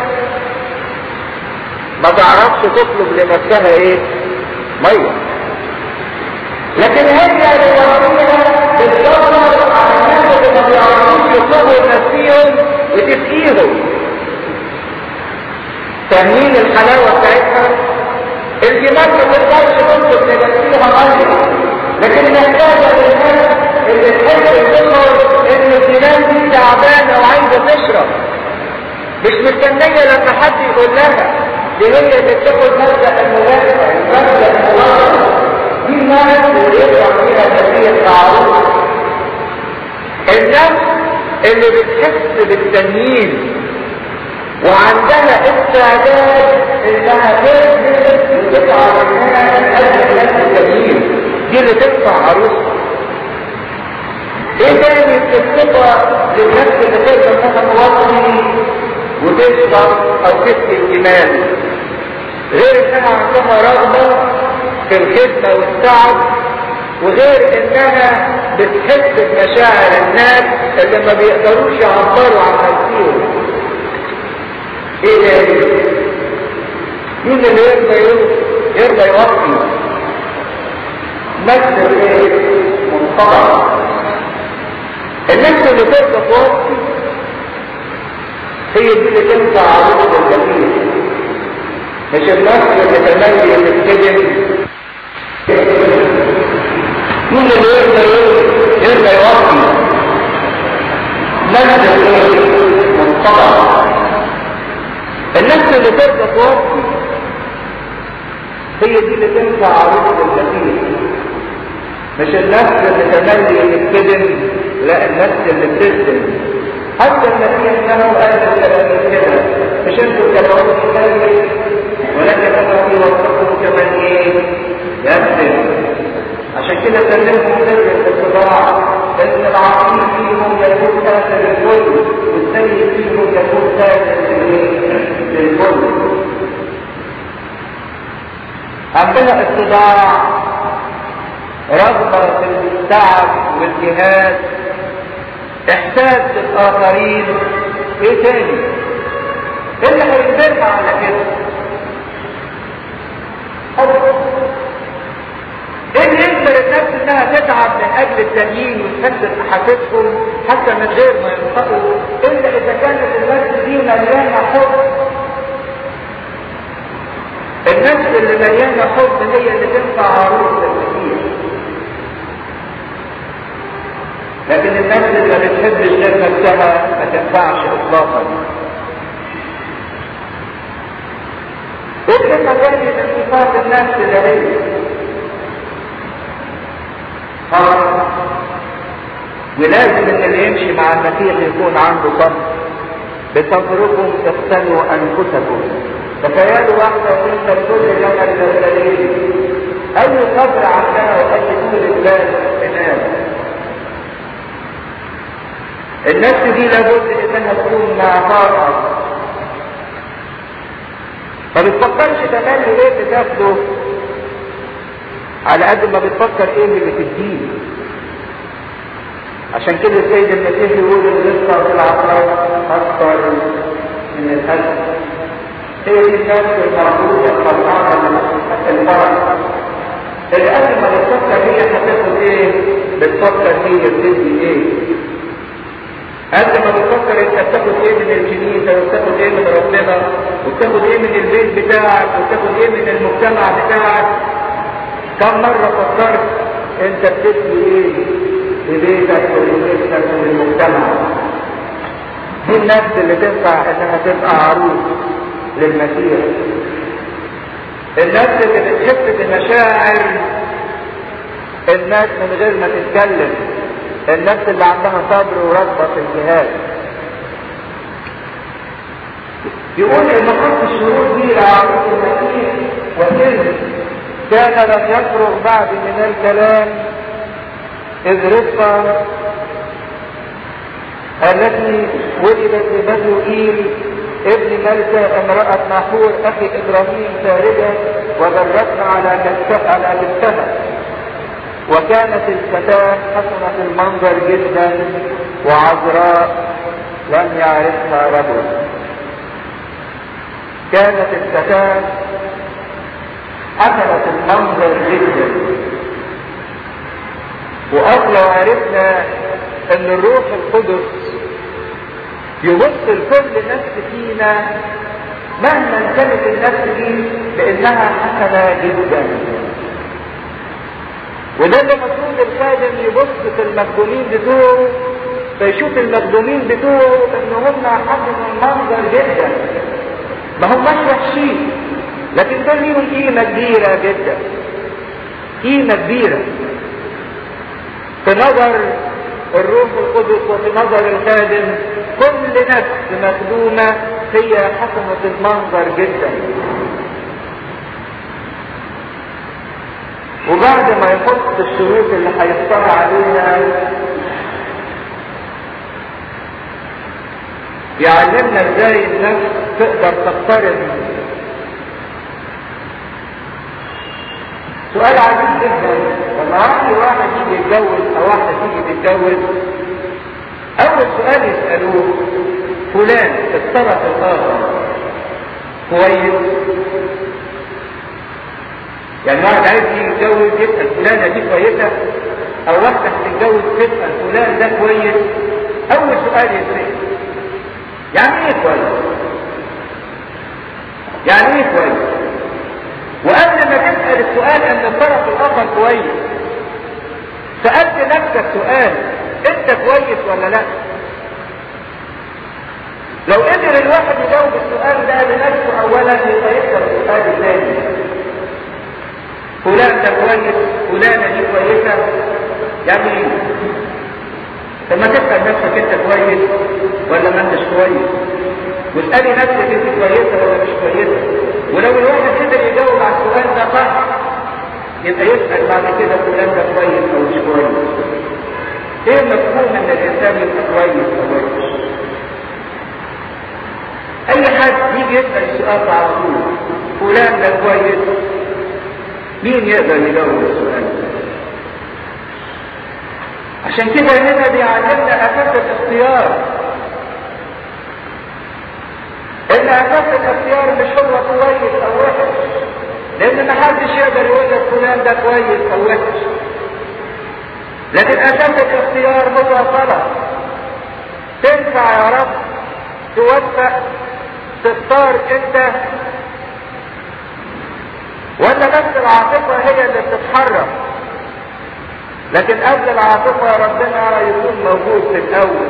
ما تعرفش تطلب لنفسها ايه ميه لكن هي لوحدها بتدور على الناس اللي ما بيعرفوش يطلبوا لنفسهم وتسقيهم فاهمين الحلاوه بتاعتها الجمال ما تقدرش تطلب لنفسها ميه لكن محتاجه للناس اللي تحب تشعر ان الجمال دي تعبانه وعايزه تشرب مش مستنيه لما حد يقول لها دي هي اللي بتاخد مبدا المغادره مبدا المغادره دي الناس اللي يطلع فيها نتيجه تعارض الناس اللي بتحس بالتنين وعندها استعداد انها تنزل وتقطع منها اجل الناس التنين دي اللي تدفع عروسها ايه تاني الصفة للنفس اللي تقدر مثلا توصي وتشرب او تسقي الجمال غير انها عندها رغبة في الخدمة والتعب وغير انها بتحس بمشاعر الناس اللي ما بيقدروش يعبروا عن نفسهم ايه تاني مين اللي يرضى يرضى يوصي نفس الايه منطقة النفس اللي ترضى توصي هي دي اللي تنفع عروض الجميل مش النفس اللي تملي تتكلم مين اللي يرضى يرضى يوصي اللي ترضى توفي هي دي اللي تنفع عروض المسيح مش النفس اللي تملي يتكلم لا النفس اللي بتخدم حتى المسيح انه قال الكلام كده مش انتوا تدعون كلمه ولكن انا في وسطكم كمان ايه يخدم عشان كده كلمهم سر الاتباع لان العظيم فيهم يكون تاتا للكل والسيد فيهم يكون تاتا للكل عندنا اتباع رغبة في التعب والجهاد احساس بالاخرين ايه تاني ايه اللي هيجبرنا على كده ايه اللي يجبر الناس انها تتعب من اجل التانيين وتكسر احاسيسهم حتى من غير ما ينطقوا الا اذا كانت النفس دي مليانه حب النفس اللي مليانه حب هي اللي تنفع عروس المسيح لكن النفس اللي ما بتحبش غير نفسها ما تنفعش اطلاقا ايه المجال من صفات النفس الذهيه ولازم ان اللي يمشي مع المسيح يكون عنده صبر بصبركم اقتلوا انفسكم تخيلوا واحدة وانت كل يوم الدليل اي صبر عندنا واي طول البال بنام النفس دي لابد انها تكون مع طاقة ما بتفكرش تملي ايه بتاخده على قد ما بتفكر ايه اللي بتديه عشان كده السيد المسيح يقول الرزق في العطاء اكثر من الهدف هي دي النفس المربوطه الفرحانه من الفرح اللي قبل ما بتفكر هي هتاخد ايه بتفكر هي بتدي ايه قبل ما بتفكر انت بتاخد ايه من الكنيسه وبتاخد ايه من ربنا وبتاخد ايه من البيت بتاعك وبتاخد ايه من المجتمع بتاعك كم مرة فكرت انت بتبني ايه لبيتك ولنفسك وللمجتمع دي النفس اللي تنفع انها تبقى عروس للمسيح النفس اللي بتحس بمشاعر الناس من غير ما تتكلم النفس اللي عندها صبر ورغبة في الجهاد يقول المفروض الشروط دي لعروس المسيح وسلم كان لم يفرغ بعد من الكلام إذ رفقة التي ولدت لبدوئيل ابن ملكة امرأة ناحور أخي إبراهيم خارجة وغرتنا على كتفها على كتفها وكانت الفتاة حسنة المنظر جدا وعذراء لم يعرفها رجل كانت الفتاة حسنة المنظر جدا وأصلا عرفنا ان الروح القدس يبص لكل نفس فينا مهما كانت النفس دي لانها حسنة جدا وده اللي المفروض الخادم يبص في المخدومين بتوعه فيشوف المخدومين بتوعه ان هم حسن المنظر جدا ما هماش وحشين لكن دول ليهم قيمة كبيرة جدا قيمة كبيرة في نظر الروح القدس وفي نظر الخادم كل نفس مخدومة هي حسنة المنظر جدا وبعد ما يحط الشروط اللي هيختار عليها يعلمنا ازاي النفس تقدر تقترب سؤال عجيب جدا لما عقل واحد يجي يتجوز او واحده تيجي تتجوز اول سؤال يسالوه فلان الطرف الاخر كويس يعني واحد عايز يتجوز يسال فلانه دي كويسه او واحده تتجوز تسال فلان ده كويس اول سؤال يسال يعني ايه كويس يعني ايه كويس وقبل ما تسأل السؤال ان الطرف الاخر كويس سألت نفسك سؤال انت كويس ولا لا لو قدر الواحد يجاوب السؤال ده لنفسه اولا يبقى يسال السؤال الثاني فلان ده كويس فلانه دي كويسه يعني ايه؟ طب ما تسال نفسك انت كويس ولا ما انتش كويس واسالي نفسك انت كويسه ولا مش كويسه ولو الواحد قدر يجاوب على السؤال ده صح يبقى يسال بعد كده فلان ده كويس او مش كويس ايه مفهوم ان الانسان يبقى كويس او وحش اي حد يجي يسال السؤال ده على طول فلان ده كويس مين يقدر يجاوب السؤال ده عشان كده هنا بيعلمنا اساس الاختيار ان اساس الاختيار مش هو كويس او وحش لان محدش يقدر يقول لك فلان ده كويس او وحش لكن اساس الاختيار هو طلب تنفع يا رب توفق تختار انت ولا نفس العاطفة هي اللي بتتحرك لكن قبل العاطفة ربنا يكون موجود في الأول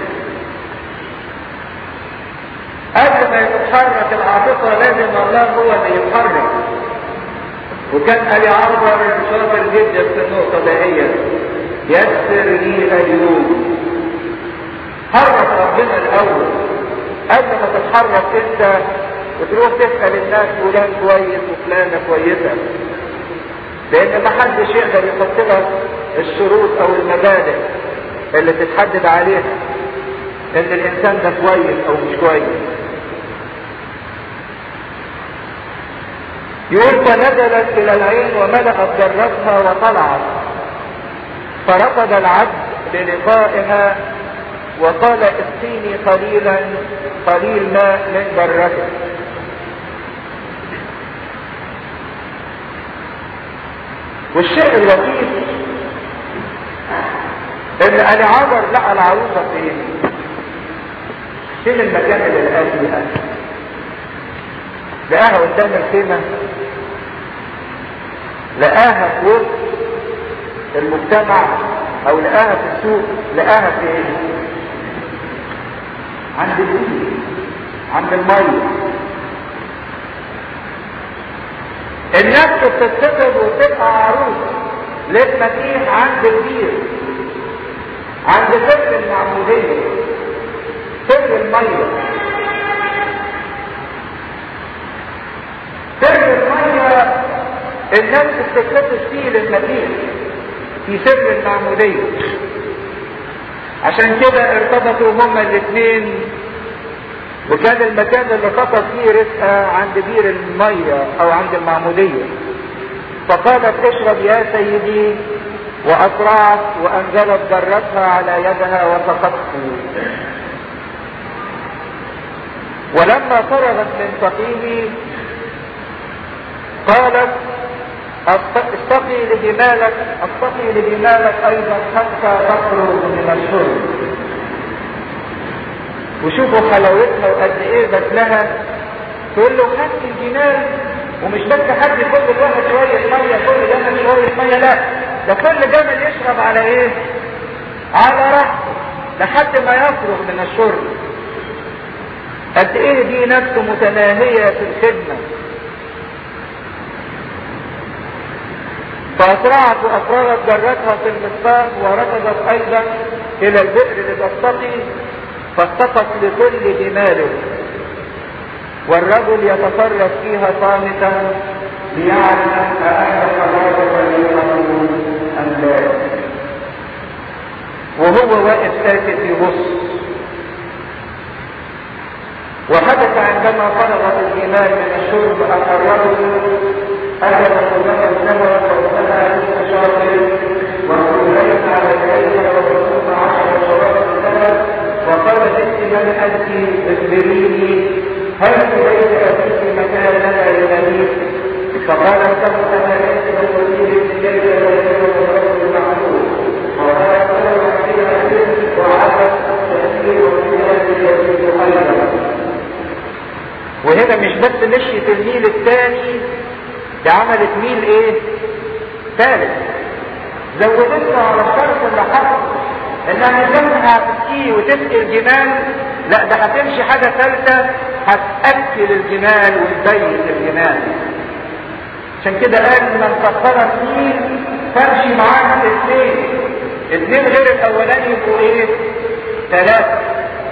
قبل ما يتحرك العاطفة لازم الله هو اللي يتحرك وكان أبي عمر شاطر جدا في النقطة دهية يسر لي اليوم حرك ربنا الأول قبل ما تتحرك أنت وتروح تسأل الناس فلان كويس وفلانة كويسة لأن ما حدش يقدر يحط لك الشروط أو المبادئ اللي تتحدد عليها إن الإنسان ده كويس أو مش كويس. يقول فنزلت إلى العين وملأت جرتها وطلعت فرفض العبد للقائها وقال اسقيني قليلا قليل ماء من جرتك والشيء اللطيف ان انا عبر لقى العروسة فين فين المكان اللي لقاها فيها لقاها قدام الخيمة لقاها في وسط المجتمع او لقاها في السوق لقاها فين عند البيت عند المية النفس بتتخذ وتبقى عروس للمسيح عند البير عند سر المعمودية سر المية سر المية النفس بتتخذ فيه للمسيح في سر المعمودية عشان كده ارتبطوا هما الاثنين وكان المكان اللي خطط فيه رزقها عند بير المية او عند المعمودية فقالت اشرب يا سيدي واسرعت وانزلت جرتها على يدها وسقته ولما فرغت من سقيه قالت استقي لجمالك استقي لجمالك ايضا حتى تخرج من الشرب وشوفوا حلاوتها وقد ايه بتلها تقول له هات الجمال ومش بس حد كل واحد شوية مية كل جمل شوية مية لا ده كل جمل يشرب على ايه على راحته لحد ما يفرغ من الشرب قد ايه دي نفسه متناهية في الخدمة فأسرعت وأفرغت جرتها في المصباح وركضت أيضا إلى البئر لتستقي فاستقت لكل جمال والرجل يتصرف فيها صامتا ليعلم أأهل صلاة يقول أم لا وهو واقف ساكت يبص وحدث عندما فرغت الجمال من الشرب أن الرجل أخذ كلها النوى وارسلها للمشاطر وكلين على العلم وكلهم عشر شراب السنة وقال جئت من أنت اخبريني هل إليك أتيت مكان لنا لنبيك فقالت له أنا ليس بقليل إليك ولكن الرجل المعقول وقال له أحكي وعدت تأثير وكلاب يزيد خيرا وهنا مش بس مشيت الميل الثاني ده عملت ميل ايه ثالث زودتها على الشرط اللي حصل انها تجمع تسقيه وتسقي الجمال لا ده هتمشي حاجة ثالثة هتأكل الجمال وتبيت الجمال عشان كده قال من سخر اثنين فامشي معاها الاثنين اثنين غير الاولاني يبقوا ايه؟ ثلاثة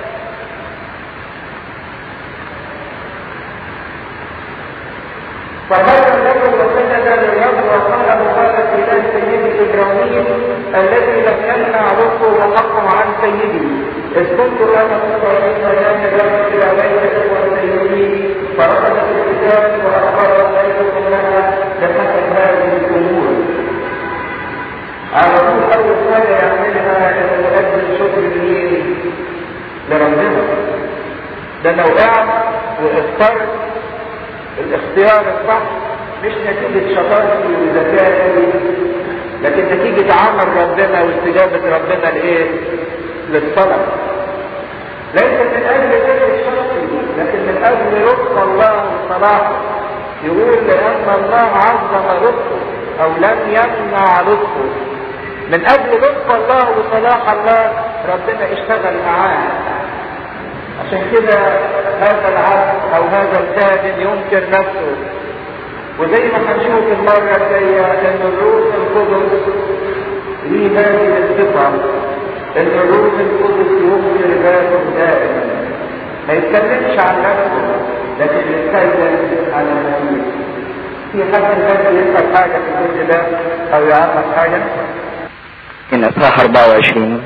فخرج الرجل وسجد للرب وقال مبارك اله سيدي ابراهيم الذي لم يمنع رزقه وحقه عن سيدي اذ كنت انا مستعين وكان الرب الى بيتك وسيدي فرفض الكتاب واخبر ذلك انها لحسب هذه الامور على طول اول حاجه يعملها انه يؤدي شكر الدين لربنا ده لو قعد واختار الاختيار الصح مش نتيجة شطارتي وذكائي لكن نتيجة عمل ربنا واستجابة ربنا لايه؟ للطلب. ليس من اجل ذكر الشخصي لكن من اجل لطف الله وصلاحه. يقول لان الله عظم لطفه او لم يمنع لطفه. من اجل لطف الله وصلاح الله ربنا اشتغل معاه. عشان كده هذا العبد او هذا الكاهن ينكر نفسه وزي ما هنشوف المرة الجاية ان الروح القدس ليه هذه الصفة ان الروح القدس ينكر ذاته دائما ما يتكلمش عن نفسه لكن يتكلم عن المسيح في حد الناس يسأل حاجة في الجزء ده او يعرف حاجة
من اصحاح 24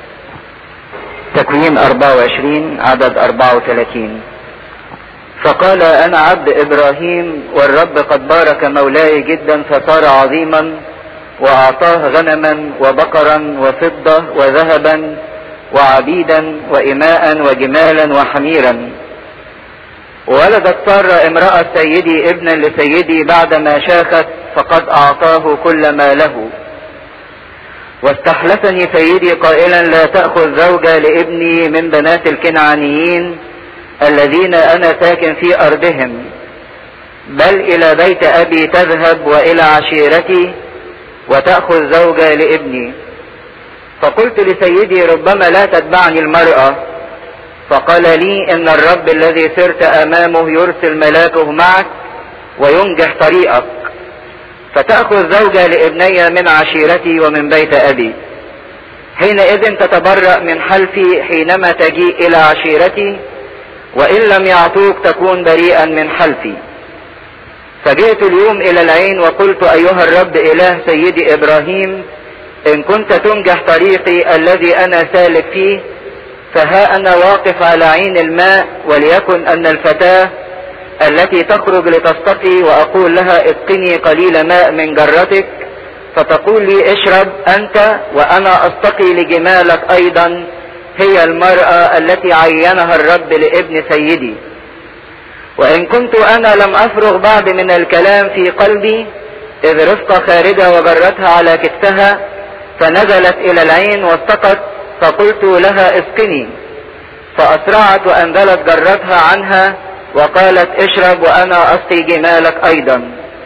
تكوين 24 عدد 34 فقال انا عبد ابراهيم والرب قد بارك مولاي جدا فصار عظيما واعطاه غنما وبقرا وفضة وذهبا وعبيدا وإماء وجمالا وحميرا ولدت سارة امرأة سيدي ابنا لسيدي بعدما شاخت فقد أعطاه كل ما له واستحلفني سيدي قائلا لا تأخذ زوجة لابني من بنات الكنعانيين الذين أنا ساكن في أرضهم بل إلى بيت أبي تذهب وإلى عشيرتي وتأخذ زوجة لابني فقلت لسيدي ربما لا تتبعني المرأة فقال لي إن الرب الذي سرت أمامه يرسل ملاكه معك وينجح طريقك فتأخذ زوجة لابني من عشيرتي ومن بيت أبي حينئذ تتبرأ من حلفي حينما تجيء إلى عشيرتي وإن لم يعطوك تكون بريئا من حلفي فجئت اليوم إلى العين وقلت أيها الرب إله سيدي إبراهيم إن كنت تنجح طريقي الذي أنا سالك فيه فها أنا واقف على عين الماء وليكن أن الفتاة التي تخرج لتستقي وأقول لها اسقني قليل ماء من جرتك فتقول لي اشرب أنت وأنا أستقي لجمالك أيضا هي المرأة التي عينها الرب لابن سيدي وإن كنت أنا لم أفرغ بعد من الكلام في قلبي إذ رفقة خارجة وجرتها على كتفها فنزلت إلى العين واستقت فقلت لها اسقني فأسرعت وأنزلت جرتها عنها وقالت اشرب وأنا أسقي جمالك أيضا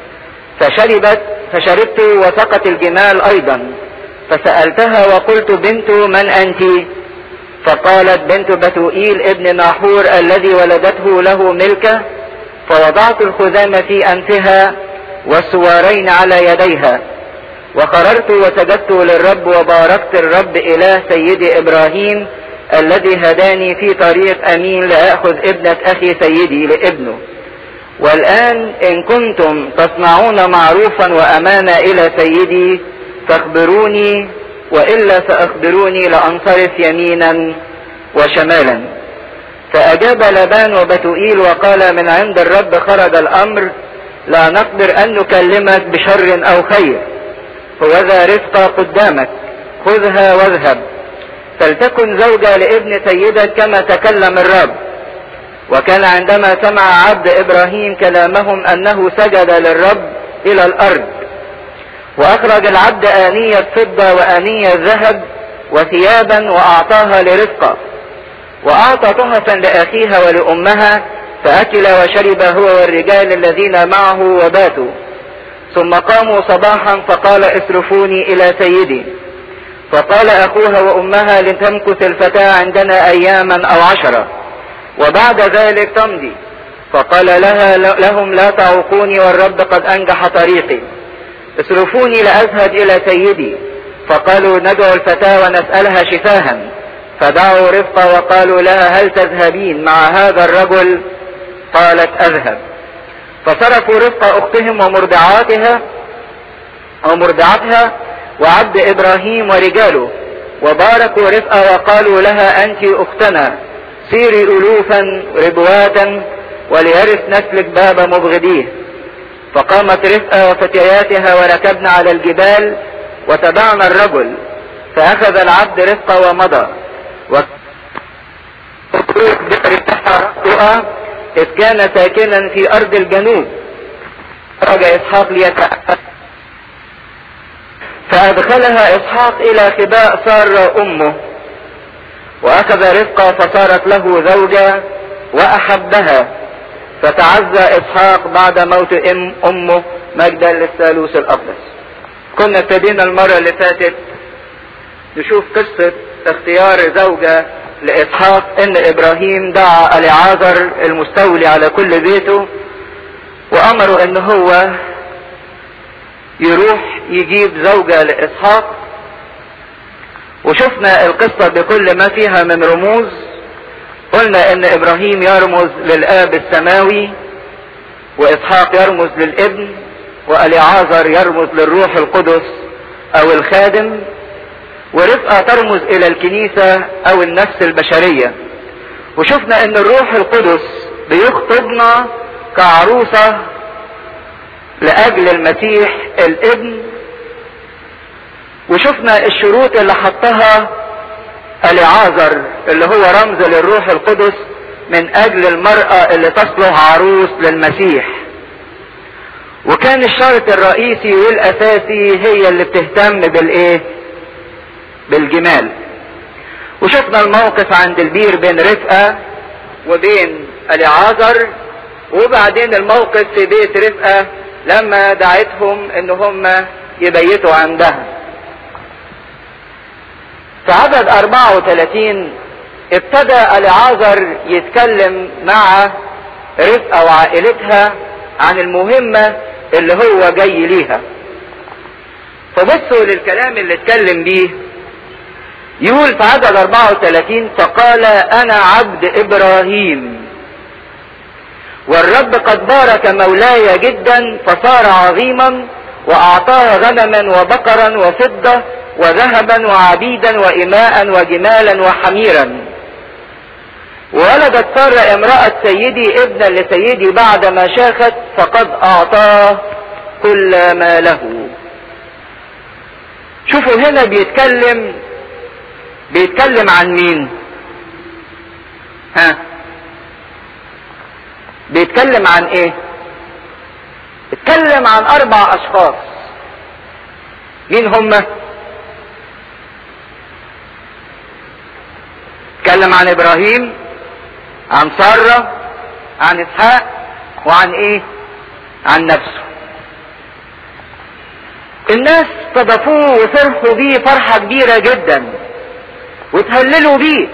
فشربت فشربت وسقت الجمال أيضا فسألتها وقلت بنت من أنت فقالت بنت بتوئيل ابن ناحور الذي ولدته له ملكة فوضعت الخزامة في أنفها والسوارين على يديها وقررت وسجدت للرب وباركت الرب إله سيدي إبراهيم الذي هداني في طريق أمين لأخذ ابنة أخي سيدي لابنه والآن إن كنتم تصنعون معروفا وأمانة إلى سيدي فاخبروني وإلا فأخبروني لأنصرف يمينا وشمالا فأجاب لبان وبتوئيل وقال من عند الرب خرج الأمر لا نقدر أن نكلمك بشر أو خير وذا رفقة قدامك خذها واذهب فلتكن زوجة لابن سيدك كما تكلم الرب وكان عندما سمع عبد إبراهيم كلامهم أنه سجد للرب إلى الأرض واخرج العبد آنية فضة وآنية ذهب وثيابا واعطاها لرفقة واعطى تحفا لاخيها ولامها فاكل وشرب هو والرجال الذين معه وباتوا ثم قاموا صباحا فقال اصرفوني الى سيدي فقال اخوها وامها لتمكث الفتاة عندنا اياما او عشرة وبعد ذلك تمضي فقال لها لهم لا تعوقوني والرب قد انجح طريقي اصرفوني لاذهب الى سيدي فقالوا ندعو الفتاة ونسألها شفاها فدعوا رفقة وقالوا لها هل تذهبين مع هذا الرجل قالت اذهب فصرفوا رفقة اختهم ومرضعاتها او مرضعتها وعبد ابراهيم ورجاله وباركوا رفقة وقالوا لها انت اختنا سيري الوفا ربواتا وليرث نسلك باب مبغضيه فقامت رفقة وفتياتها وركبن على الجبال وتبعنا الرجل فاخذ العبد رفقة ومضى رؤى اذ كان ساكنا في ارض الجنوب خرج اسحاق ليتأكد فادخلها اسحاق الى خباء سارة امه واخذ رفقة فصارت له زوجة واحبها فتعزى اسحاق بعد موت ام امه مجدا للثالوث الاقدس كنا ابتدينا المرة اللي فاتت نشوف قصة اختيار زوجة لاسحاق ان ابراهيم دعا اليعازر المستولي على كل بيته وامره ان هو يروح يجيب زوجة لاسحاق وشفنا القصة بكل ما فيها من رموز قلنا ان ابراهيم يرمز للاب السماوي واسحاق يرمز للابن واليعازر يرمز للروح القدس او الخادم ورفقة ترمز الى الكنيسة او النفس البشرية وشفنا ان الروح القدس بيخطبنا كعروسة لاجل المسيح الابن وشفنا الشروط اللي حطها اليعازر اللي هو رمز للروح القدس من اجل المرأة اللي تصلح عروس للمسيح وكان الشرط الرئيسي والاساسي هي اللي بتهتم بالايه بالجمال وشفنا الموقف عند البير بين رفقة وبين اليعازر وبعدين الموقف في بيت رفقة لما دعتهم ان هم يبيتوا عندها في عدد 34 ابتدى اليعازر يتكلم مع رفقة وعائلتها عن المهمة اللي هو جاي ليها فبصوا للكلام اللي اتكلم بيه يقول في عدد 34 فقال انا عبد ابراهيم والرب قد بارك مولاي جدا فصار عظيما واعطاه غنما وبقرا وفضة وذهبا وعبيدا وإماء وجمالا وحميرا ولدت سارة امرأة سيدي ابنا لسيدي بعد ما شاخت فقد أعطاه كل ما له شوفوا هنا بيتكلم بيتكلم عن مين ها بيتكلم عن ايه اتكلم عن اربع اشخاص مين هم اتكلم عن ابراهيم عن سارة عن اسحاق وعن ايه عن نفسه الناس صدفوه وفرحوا بيه فرحة كبيرة جدا وتهللوا بيه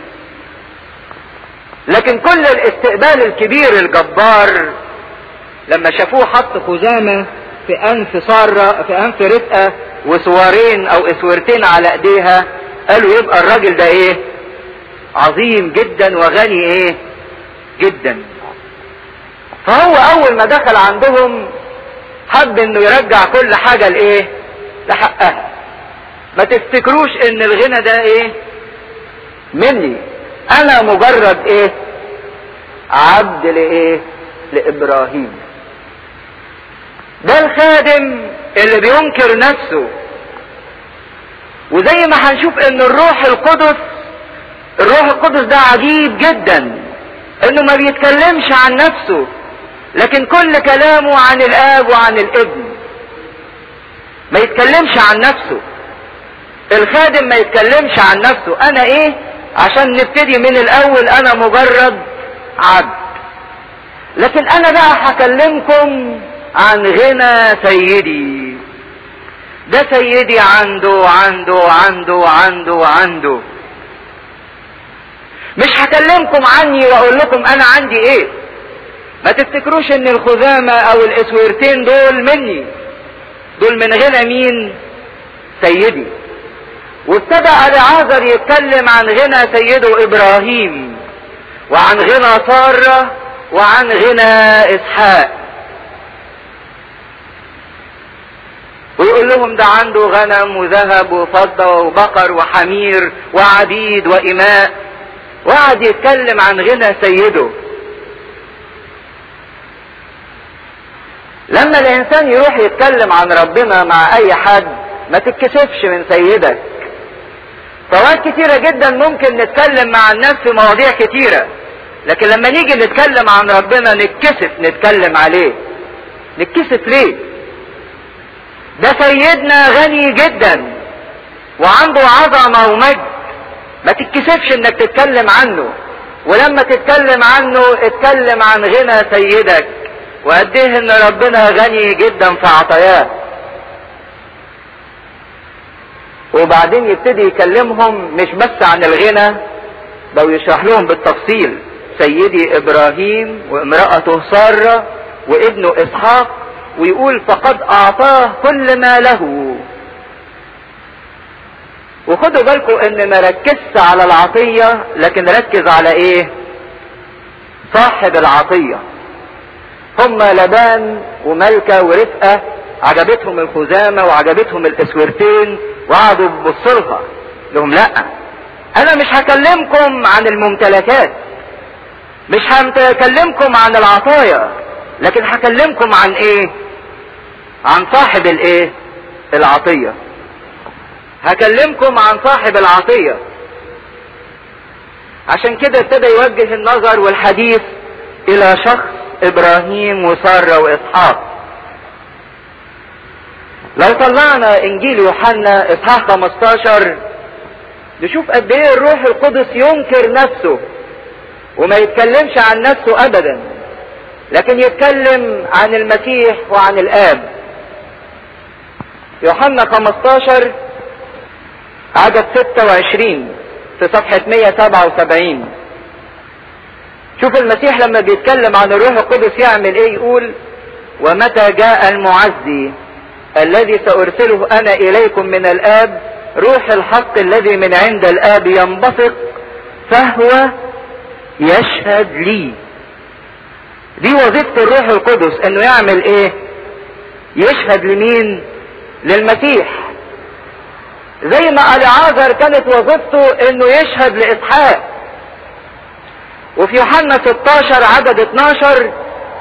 لكن كل الاستقبال الكبير الجبار لما شافوه حط خزامة في انف سارة في انف رفقة وسوارين او اسورتين على ايديها قالوا يبقى الراجل ده ايه عظيم جدا وغني ايه جدا فهو اول ما دخل عندهم حب انه يرجع كل حاجة لايه لحقها ما تفتكروش ان الغنى ده ايه مني انا مجرد ايه عبد لايه لابراهيم ده الخادم اللي بينكر نفسه وزي ما هنشوف ان الروح القدس الروح القدس ده عجيب جدا انه ما بيتكلمش عن نفسه لكن كل كلامه عن الاب وعن الابن ما يتكلمش عن نفسه الخادم ما يتكلمش عن نفسه انا ايه عشان نبتدي من الاول انا مجرد عبد لكن انا بقى هكلمكم عن غنى سيدي ده سيدي عنده عنده عنده عنده عنده مش هكلمكم عني واقول لكم انا عندي ايه ما تفتكروش ان الخزامة او الاسورتين دول مني دول من غنى مين سيدي وابتدى العازر يتكلم عن غنى سيده ابراهيم وعن غنى سارة وعن غنى اسحاق ويقول لهم ده عنده غنم وذهب وفضة وبقر وحمير وعبيد وإماء وقعد يتكلم عن غنى سيده لما الإنسان يروح يتكلم عن ربنا مع أي حد ما تتكسفش من سيدك فوقت كتيرة جدا ممكن نتكلم مع الناس في مواضيع كتيرة لكن لما نيجي نتكلم عن ربنا نتكسف نتكلم عليه نتكسف ليه ده سيدنا غني جدا وعنده عظمة ومجد ما تتكسفش انك تتكلم عنه ولما تتكلم عنه اتكلم عن غنى سيدك وقد ايه ان ربنا غني جدا في عطاياه وبعدين يبتدي يكلمهم مش بس عن الغنى ده يشرح لهم بالتفصيل سيدي ابراهيم وامرأته سارة وابنه اسحاق ويقول فقد اعطاه كل ما له وخدوا بالكم ان ما ركزش على العطية لكن ركز على ايه صاحب العطية هم لبان وملكة ورفقة عجبتهم الخزامة وعجبتهم الاسورتين وقعدوا يبصوا لها لهم لا انا مش هكلمكم عن الممتلكات مش هكلمكم عن العطايا لكن هكلمكم عن ايه عن صاحب الايه العطية هكلمكم عن صاحب العطية عشان كده ابتدى يوجه النظر والحديث الى شخص ابراهيم وسارة واسحاق لو طلعنا انجيل يوحنا اصحاح 15 نشوف قد ايه الروح القدس ينكر نفسه وما يتكلمش عن نفسه ابدا لكن يتكلم عن المسيح وعن الاب يوحنا 15 عدد 26 في صفحة 177 شوف المسيح لما بيتكلم عن الروح القدس يعمل ايه يقول ومتى جاء المعزي الذي سأرسله أنا إليكم من الآب روح الحق الذي من عند الآب ينبثق فهو يشهد لي دي وظيفة الروح القدس انه يعمل ايه يشهد لمين للمسيح زي ما العازر كانت وظيفته انه يشهد لاسحاق وفي يوحنا 16 عدد 12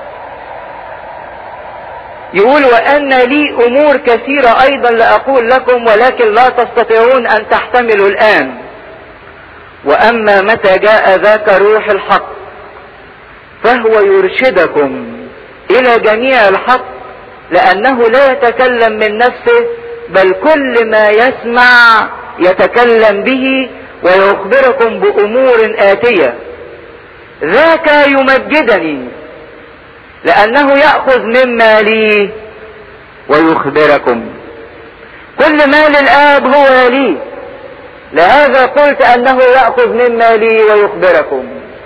يقول وان لي امور كثيرة ايضا لاقول لكم ولكن لا تستطيعون ان تحتملوا الان واما متى جاء ذاك روح الحق فهو يرشدكم الى جميع الحق لانه لا يتكلم من نفسه بل كل ما يسمع يتكلم به ويخبركم بامور اتيه ذاك يمجدني لانه ياخذ مما لي ويخبركم كل ما للاب هو لي لهذا قلت انه ياخذ مما لي ويخبركم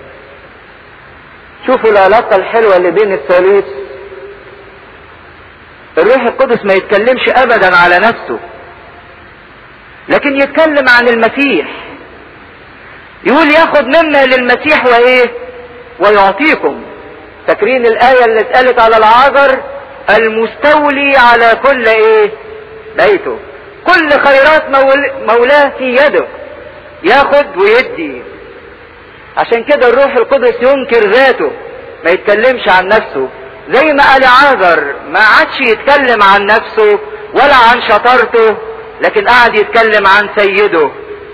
شوفوا العلاقه الحلوه اللي بين الثالوث الروح القدس ما يتكلمش ابدا على نفسه لكن يتكلم عن المسيح يقول ياخد مما للمسيح وايه ويعطيكم فاكرين الآية اللي اتقالت على العذر المستولي على كل ايه بيته كل خيرات مول... مولاه في يده ياخد ويدي عشان كده الروح القدس ينكر ذاته ما يتكلمش عن نفسه زي ما قال عازر ما عادش يتكلم عن نفسه ولا عن شطارته لكن قعد يتكلم عن سيده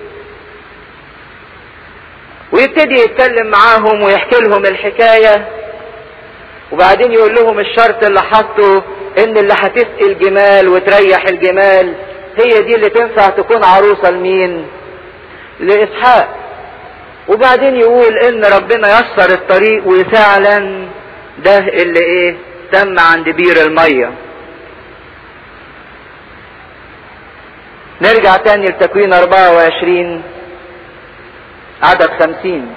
ويبتدي يتكلم معاهم ويحكي لهم الحكاية وبعدين يقول لهم الشرط اللي حطه ان اللي هتسقي الجمال وتريح الجمال هي دي اللي تنفع تكون عروسة لمين لإسحاق وبعدين يقول ان ربنا يسر الطريق وفعلا ده اللي ايه تم عند بير المية نرجع تاني لتكوين 24 عدد 50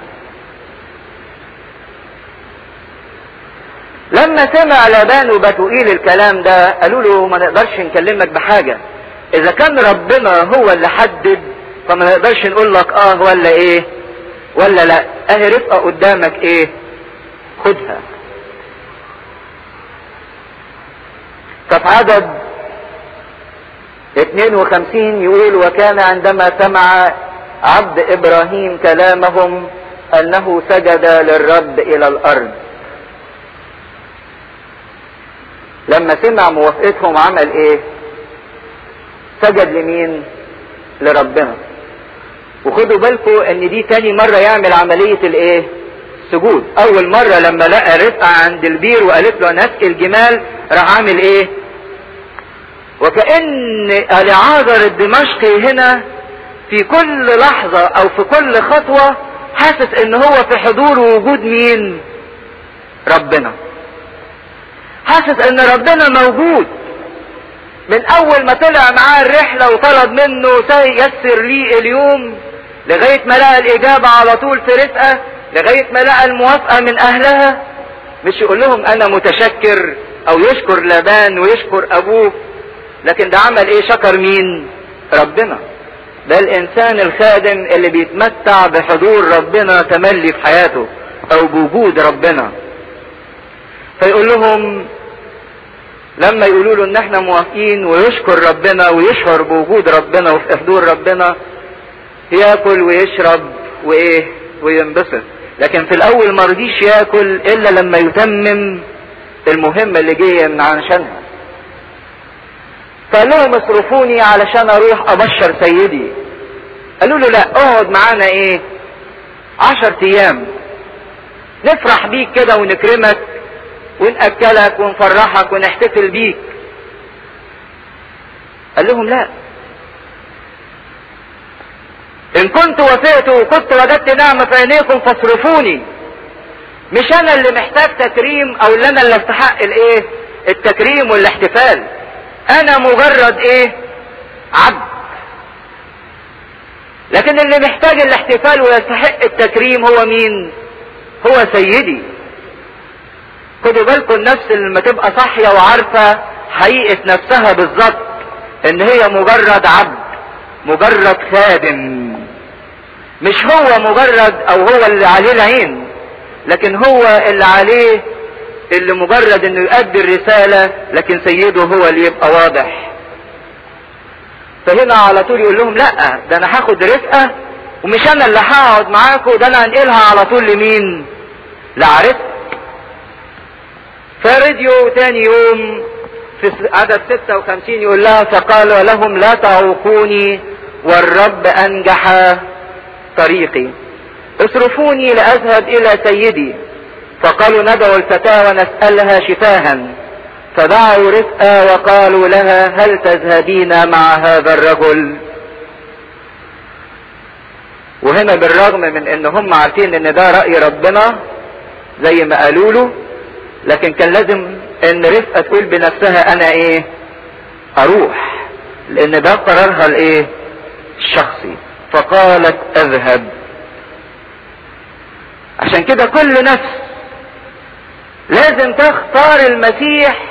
لما سمع لابان وبتوئيل الكلام ده قالوا له ما نقدرش نكلمك بحاجة اذا كان ربنا هو اللي حدد فما نقدرش نقول لك اه ولا ايه ولا لا اهي رفقة قدامك ايه خدها ففي عدد 52 يقول وكان عندما سمع عبد ابراهيم كلامهم انه سجد للرب الى الارض لما سمع موافقتهم عمل ايه سجد لمين لربنا وخدوا بالكم ان دي تاني مرة يعمل عملية الايه سجود اول مرة لما لقى رفقة عند البير وقالت له انا اسقي الجمال راح عامل ايه وكأن العازر الدمشقي هنا في كل لحظة او في كل خطوة حاسس ان هو في حضور ووجود مين ربنا حاسس ان ربنا موجود من اول ما طلع معاه الرحلة وطلب منه يسر لي اليوم لغاية ما لقى الاجابة على طول في رفقة لغاية ما لقى الموافقة من اهلها مش يقول لهم انا متشكر او يشكر لابان ويشكر ابوه لكن ده عمل ايه شكر مين ربنا ده الانسان الخادم اللي بيتمتع بحضور ربنا تملي في حياته او بوجود ربنا فيقول لهم لما يقولوا له ان احنا موافقين ويشكر ربنا ويشعر بوجود ربنا وفي حضور ربنا ياكل ويشرب وايه وينبسط لكن في الاول ما رضيش ياكل الا لما يتمم المهمه اللي جايه من عشانها فقال لهم اصرفوني علشان اروح ابشر سيدي قالوا له لا اقعد معانا ايه عشر ايام نفرح بيك كده ونكرمك ونأكلك ونفرحك ونحتفل بيك قال لهم لا ان كنت وافقت وكنت وجدت نعمة في عينيكم فاصرفوني مش انا اللي محتاج تكريم او اللي انا اللي استحق الايه التكريم والاحتفال انا مجرد ايه عبد لكن اللي محتاج الاحتفال ويستحق التكريم هو مين هو سيدي خدوا بالكم النفس اللي لما تبقى صاحية وعارفة حقيقة نفسها بالظبط ان هي مجرد عبد مجرد خادم مش هو مجرد او هو اللي عليه العين لكن هو اللي عليه اللي مجرد انه يؤدي الرسالة لكن سيده هو اللي يبقى واضح فهنا على طول يقول لهم لا ده انا هاخد رفقة ومش انا اللي هقعد معاكم ده انا هنقلها على طول لمين لعرفت فراديو تاني يوم في عدد 56 يقول لها فقال لهم لا تعوقوني والرب انجح طريقي اصرفوني لاذهب الى سيدي فقالوا ندعو الفتاة ونسألها شفاها فدعوا رفقة وقالوا لها هل تذهبين مع هذا الرجل وهنا بالرغم من ان هم عارفين ان ده رأي ربنا زي ما قالوا له لكن كان لازم ان رفقة تقول بنفسها انا ايه اروح لان ده قرارها الايه الشخصي فقالت اذهب عشان كده كل نفس لازم تختار المسيح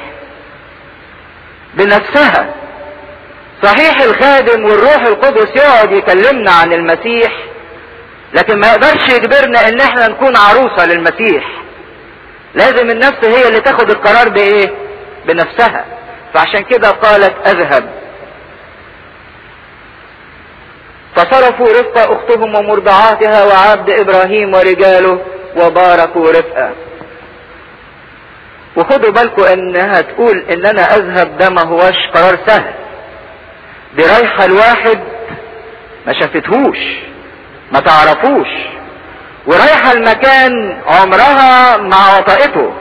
بنفسها صحيح الخادم والروح القدس يقعد يكلمنا عن المسيح لكن ما يقدرش يجبرنا ان احنا نكون عروسة للمسيح لازم النفس هي اللي تاخد القرار بايه بنفسها فعشان كده قالت اذهب فصرفوا رفقة اختهم ومرضعاتها وعبد ابراهيم ورجاله وباركوا رفقة وخدوا بالكم انها تقول ان انا اذهب ده ما هوش قرار سهل دي رايحة الواحد ما شافتهوش ما تعرفوش ورايحة المكان عمرها مع وطئته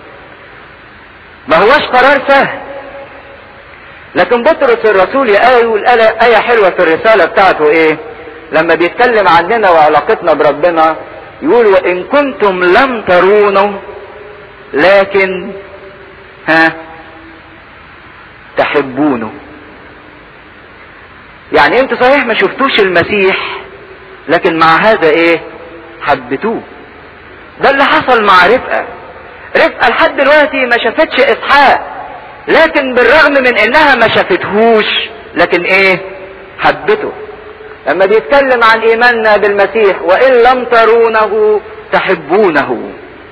ما هوش قرار سهل لكن بطرس الرسول يقول آية حلوة في الرسالة بتاعته ايه لما بيتكلم عننا وعلاقتنا بربنا يقول وان كنتم لم ترونه لكن ها تحبونه يعني انت صحيح ما شفتوش المسيح لكن مع هذا ايه حبتوه ده اللي حصل مع رفقة رفقة لحد دلوقتي ما شافتش اسحاق لكن بالرغم من انها ما شافتهوش لكن ايه حبته لما بيتكلم عن ايماننا بالمسيح وان لم ترونه تحبونه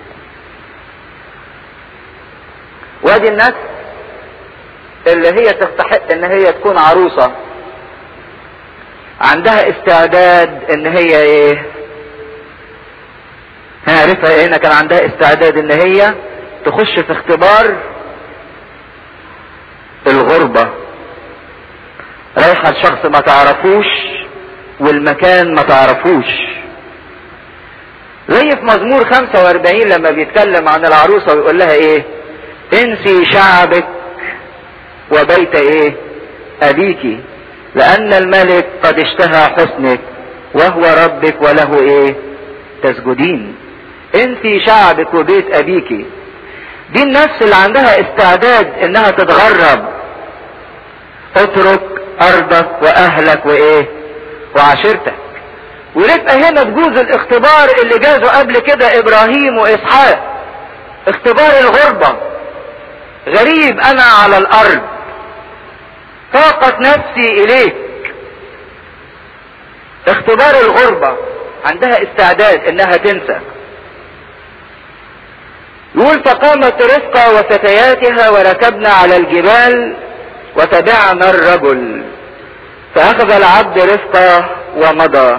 وادي الناس اللي هي تستحق ان هي تكون عروسة عندها استعداد ان هي ايه عارفها هنا كان عندها استعداد ان هي تخش في اختبار الغربة رايحة لشخص ما تعرفوش والمكان ما تعرفوش زي في مزمور 45 لما بيتكلم عن العروسة ويقول لها ايه انسي شعبك وبيت ايه ابيك لان الملك قد اشتهى حسنك وهو ربك وله ايه تسجدين انسي شعبك وبيت ابيك دي النفس اللي عندها استعداد انها تتغرب اترك ارضك واهلك وايه وعشيرتك ورفقة هنا تجوز الاختبار اللي جازه قبل كده ابراهيم واسحاق اختبار الغربة غريب انا على الارض طاقت نفسي اليك اختبار الغربة عندها استعداد انها تنسى يقول فقامت رفقة وفتياتها وركبنا على الجبال وتبعنا الرجل فأخذ العبد رفقة ومضى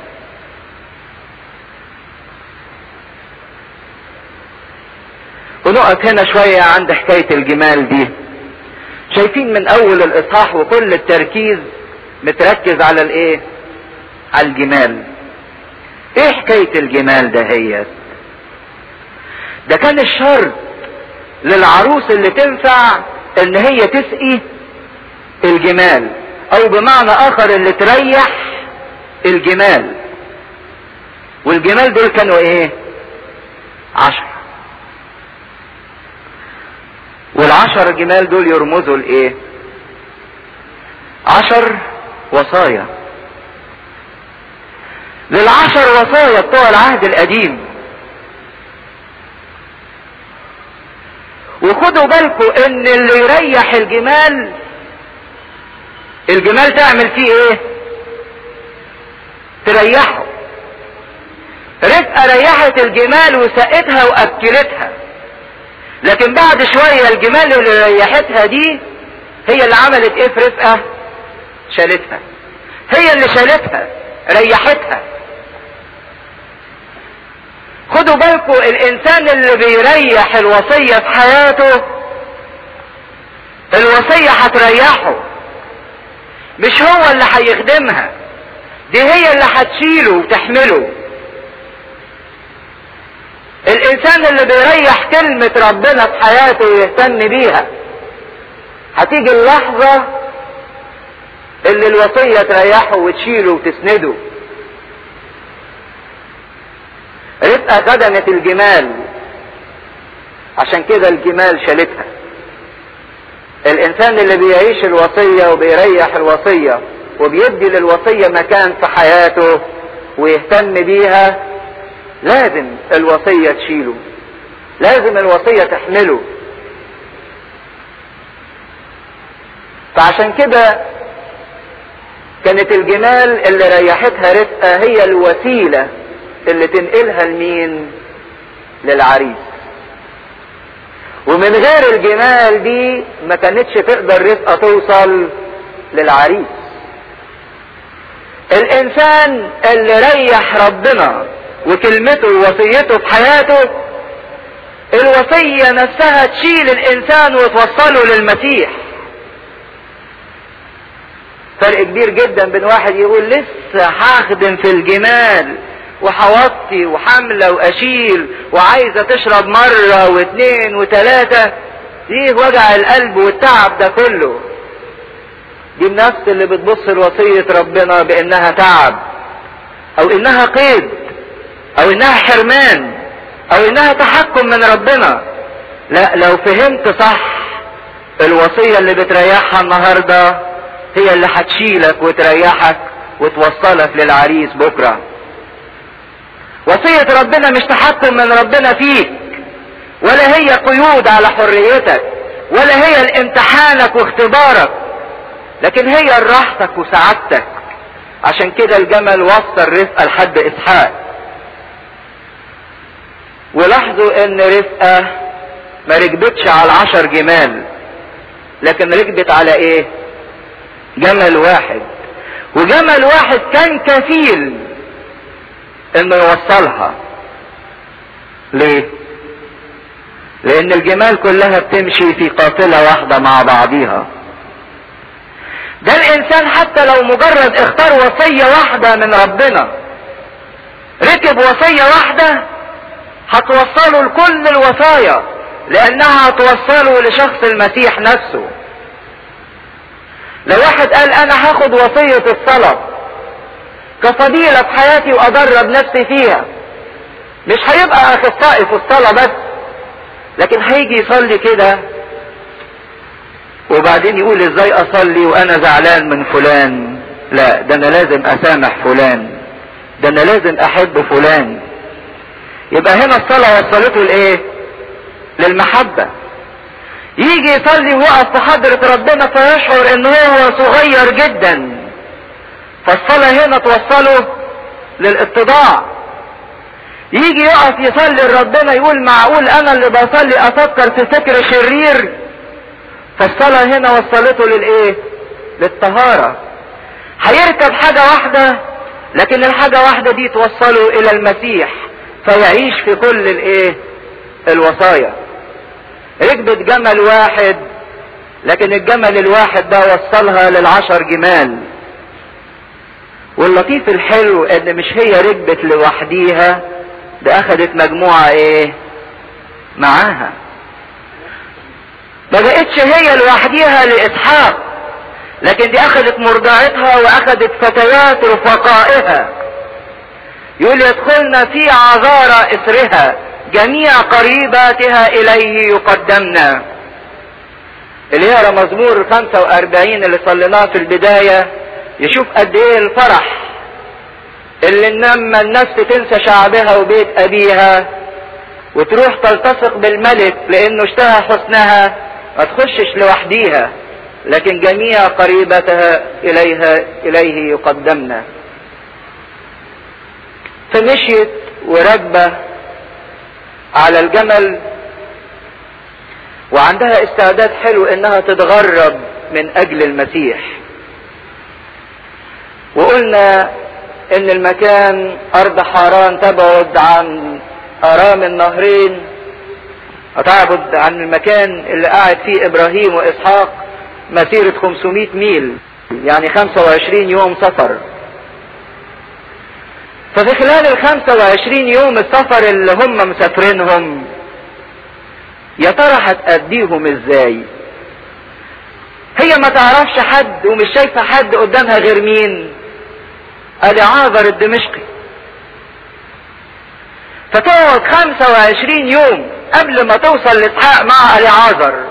ونقف هنا شوية عند حكاية الجمال دي شايفين من أول الإصحاح وكل التركيز متركز على الإيه؟ على الجمال. إيه حكاية الجمال ده هي؟ ده كان الشرط للعروس اللي تنفع ان هي تسقي الجمال او بمعنى اخر اللي تريح الجمال والجمال دول كانوا ايه عشر والعشر جمال دول يرمزوا لايه عشر وصايا للعشر وصايا بتوع العهد القديم وخدوا بالكم ان اللي يريح الجمال الجمال تعمل فيه ايه تريحه رفقة ريحت الجمال وسقتها واكلتها لكن بعد شوية الجمال اللي ريحتها دي هي اللي عملت ايه في رفقة شالتها هي اللي شالتها ريحتها خدوا بالكم الانسان اللي بيريح الوصية في حياته الوصية هتريحه مش هو اللي هيخدمها دي هي اللي هتشيله وتحمله الانسان اللي بيريح كلمة ربنا في حياته ويهتم بيها هتيجي اللحظة اللي الوصية تريحه وتشيله وتسنده رفقة خدمت الجمال عشان كده الجمال شالتها الانسان اللي بيعيش الوصية وبيريح الوصية وبيدي للوصية مكان في حياته ويهتم بيها لازم الوصية تشيله لازم الوصية تحمله فعشان كده كانت الجمال اللي ريحتها رفقة هي الوسيلة اللي تنقلها لمين للعريس ومن غير الجمال دي ما كانتش تقدر رفقة توصل للعريس الانسان اللي ريح ربنا وكلمته ووصيته في حياته الوصية نفسها تشيل الانسان وتوصله للمسيح فرق كبير جدا بين واحد يقول لسه هخدم في الجمال وحوطي وحملة واشيل وعايزة تشرب مرة واثنين وثلاثة ايه وجع القلب والتعب ده كله دي النفس اللي بتبص لوصية ربنا بانها تعب او انها قيد او انها حرمان او انها تحكم من ربنا لا لو فهمت صح الوصية اللي بتريحها النهاردة هي اللي هتشيلك وتريحك وتوصلك للعريس بكرة وصية ربنا مش تحكم من ربنا فيك ولا هي قيود على حريتك ولا هي لامتحانك واختبارك لكن هي لراحتك وسعادتك عشان كده الجمل وصل رفقة لحد اسحاق ولاحظوا ان رفقة ما ركبتش على عشر جمال لكن ركبت على ايه جمل واحد وجمل واحد كان كفيل انه يوصلها ليه لان الجمال كلها بتمشي في قافلة واحدة مع بعضيها ده الانسان حتى لو مجرد اختار وصية واحدة من ربنا ركب وصية واحدة هتوصله لكل الوصايا لانها هتوصله لشخص المسيح نفسه لو واحد قال انا هاخد وصية الصلاة كفضيلة في حياتي وادرب نفسي فيها مش هيبقى اخصائي في الصلاة بس لكن هيجي يصلي كده وبعدين يقول ازاي اصلي وانا زعلان من فلان لا ده انا لازم اسامح فلان ده انا لازم احب فلان يبقى هنا الصلاة وصلته لايه للمحبة يجي يصلي ويقف في حضرة ربنا فيشعر ان هو صغير جدا فالصلاة هنا توصله للاتضاع يجي يقف يصلي لربنا يقول معقول انا اللي بصلي افكر في فكر شرير فالصلاة هنا وصلته للايه للطهارة هيركب حاجة واحدة لكن الحاجة واحدة دي توصله الى المسيح فيعيش في كل الايه الوصايا ركبت جمل واحد لكن الجمل الواحد ده وصلها للعشر جمال واللطيف الحلو ان مش هي ركبت لوحديها ده اخدت مجموعة ايه معاها ما بقتش هي لوحديها لاسحاق لكن دي اخدت مرضعتها واخدت فتيات رفقائها يقول يدخلن في عذارى اسرها جميع قريباتها اليه يقدمنا اللي يقرا مزمور 45 اللي صليناه في البدايه يشوف قد ايه الفرح اللي لما النفس تنسى شعبها وبيت ابيها وتروح تلتصق بالملك لانه اشتهى حسنها ما تخشش لوحديها لكن جميع قريبتها اليها اليه يقدمنا فمشيت وراكبه على الجمل وعندها استعداد حلو انها تتغرب من اجل المسيح وقلنا ان المكان ارض حاران تبعد عن ارام النهرين هتعبد عن المكان اللي قاعد فيه ابراهيم واسحاق مسيرة 500 ميل يعني 25 يوم سفر ففي خلال ال 25 يوم السفر اللي هم مسافرينهم يا ترى هتأديهم ازاي هي ما تعرفش حد ومش شايفة حد قدامها غير مين اليعاذر الدمشقي فتقعد 25 يوم قبل ما توصل لاسحاق مع اليعاذر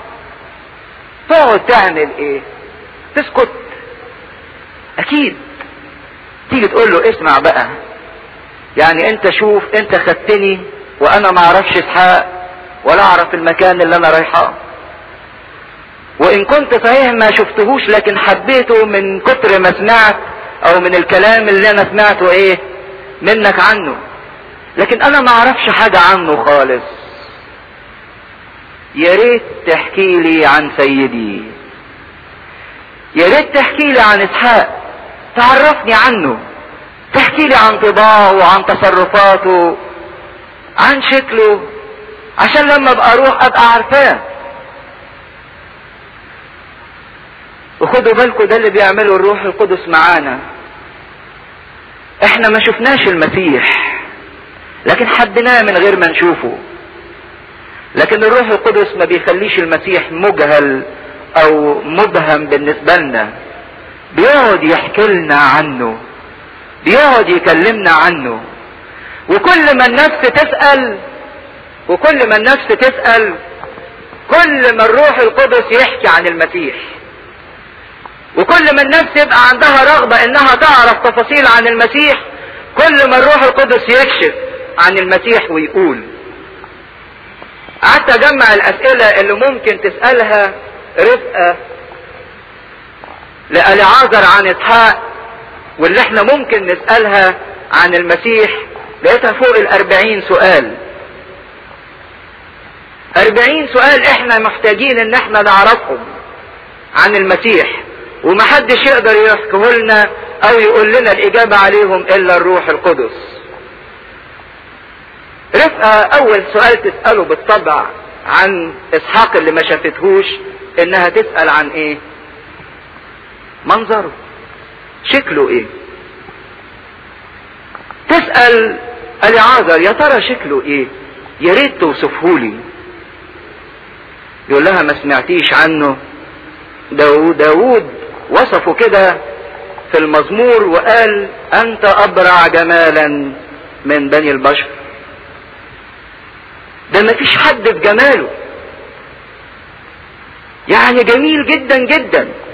تقعد تعمل ايه تسكت اكيد تيجي تقول له اسمع بقى يعني انت شوف انت خدتني وانا ما اعرفش اسحاق ولا اعرف المكان اللي انا رايحاه وان كنت صحيح ما شفتهوش لكن حبيته من كتر ما سمعت او من الكلام اللي انا سمعته ايه منك عنه لكن انا ما اعرفش حاجة عنه خالص يا ريت تحكي لي عن سيدي يا ريت تحكي لي عن اسحاق تعرفني عنه تحكي لي عن طباعه وعن تصرفاته عن شكله عشان لما ابقى اروح ابقى عارفاه وخدوا بالكم ده اللي بيعمله الروح القدس معانا احنا ما شفناش المسيح لكن حبيناه من غير ما نشوفه لكن الروح القدس ما بيخليش المسيح مجهل او مبهم بالنسبة لنا بيقعد يحكي لنا عنه بيقعد يكلمنا عنه وكل ما النفس تسأل وكل ما النفس تسأل كل ما الروح القدس يحكي عن المسيح وكل ما النفس يبقى عندها رغبة انها تعرف تفاصيل عن المسيح كل ما الروح القدس يكشف عن المسيح ويقول قعدت اجمع الاسئلة اللي ممكن تسألها رفقة لألعازر عن اسحاق واللي احنا ممكن نسألها عن المسيح لقيتها فوق الاربعين سؤال اربعين سؤال احنا محتاجين ان احنا نعرفهم عن المسيح ومحدش يقدر يحكيه لنا او يقول لنا الاجابة عليهم الا الروح القدس رفقة اول سؤال تسأله بالطبع عن اسحاق اللي ما شافتهوش انها تسأل عن ايه منظره شكله ايه تسأل العازر يا ترى شكله ايه يا ريت توصفهولي يقول لها ما سمعتيش عنه داود, داود وصفه كده في المزمور وقال انت ابرع جمالا من بني البشر ده ما فيش حد في جماله يعني جميل جدا جدا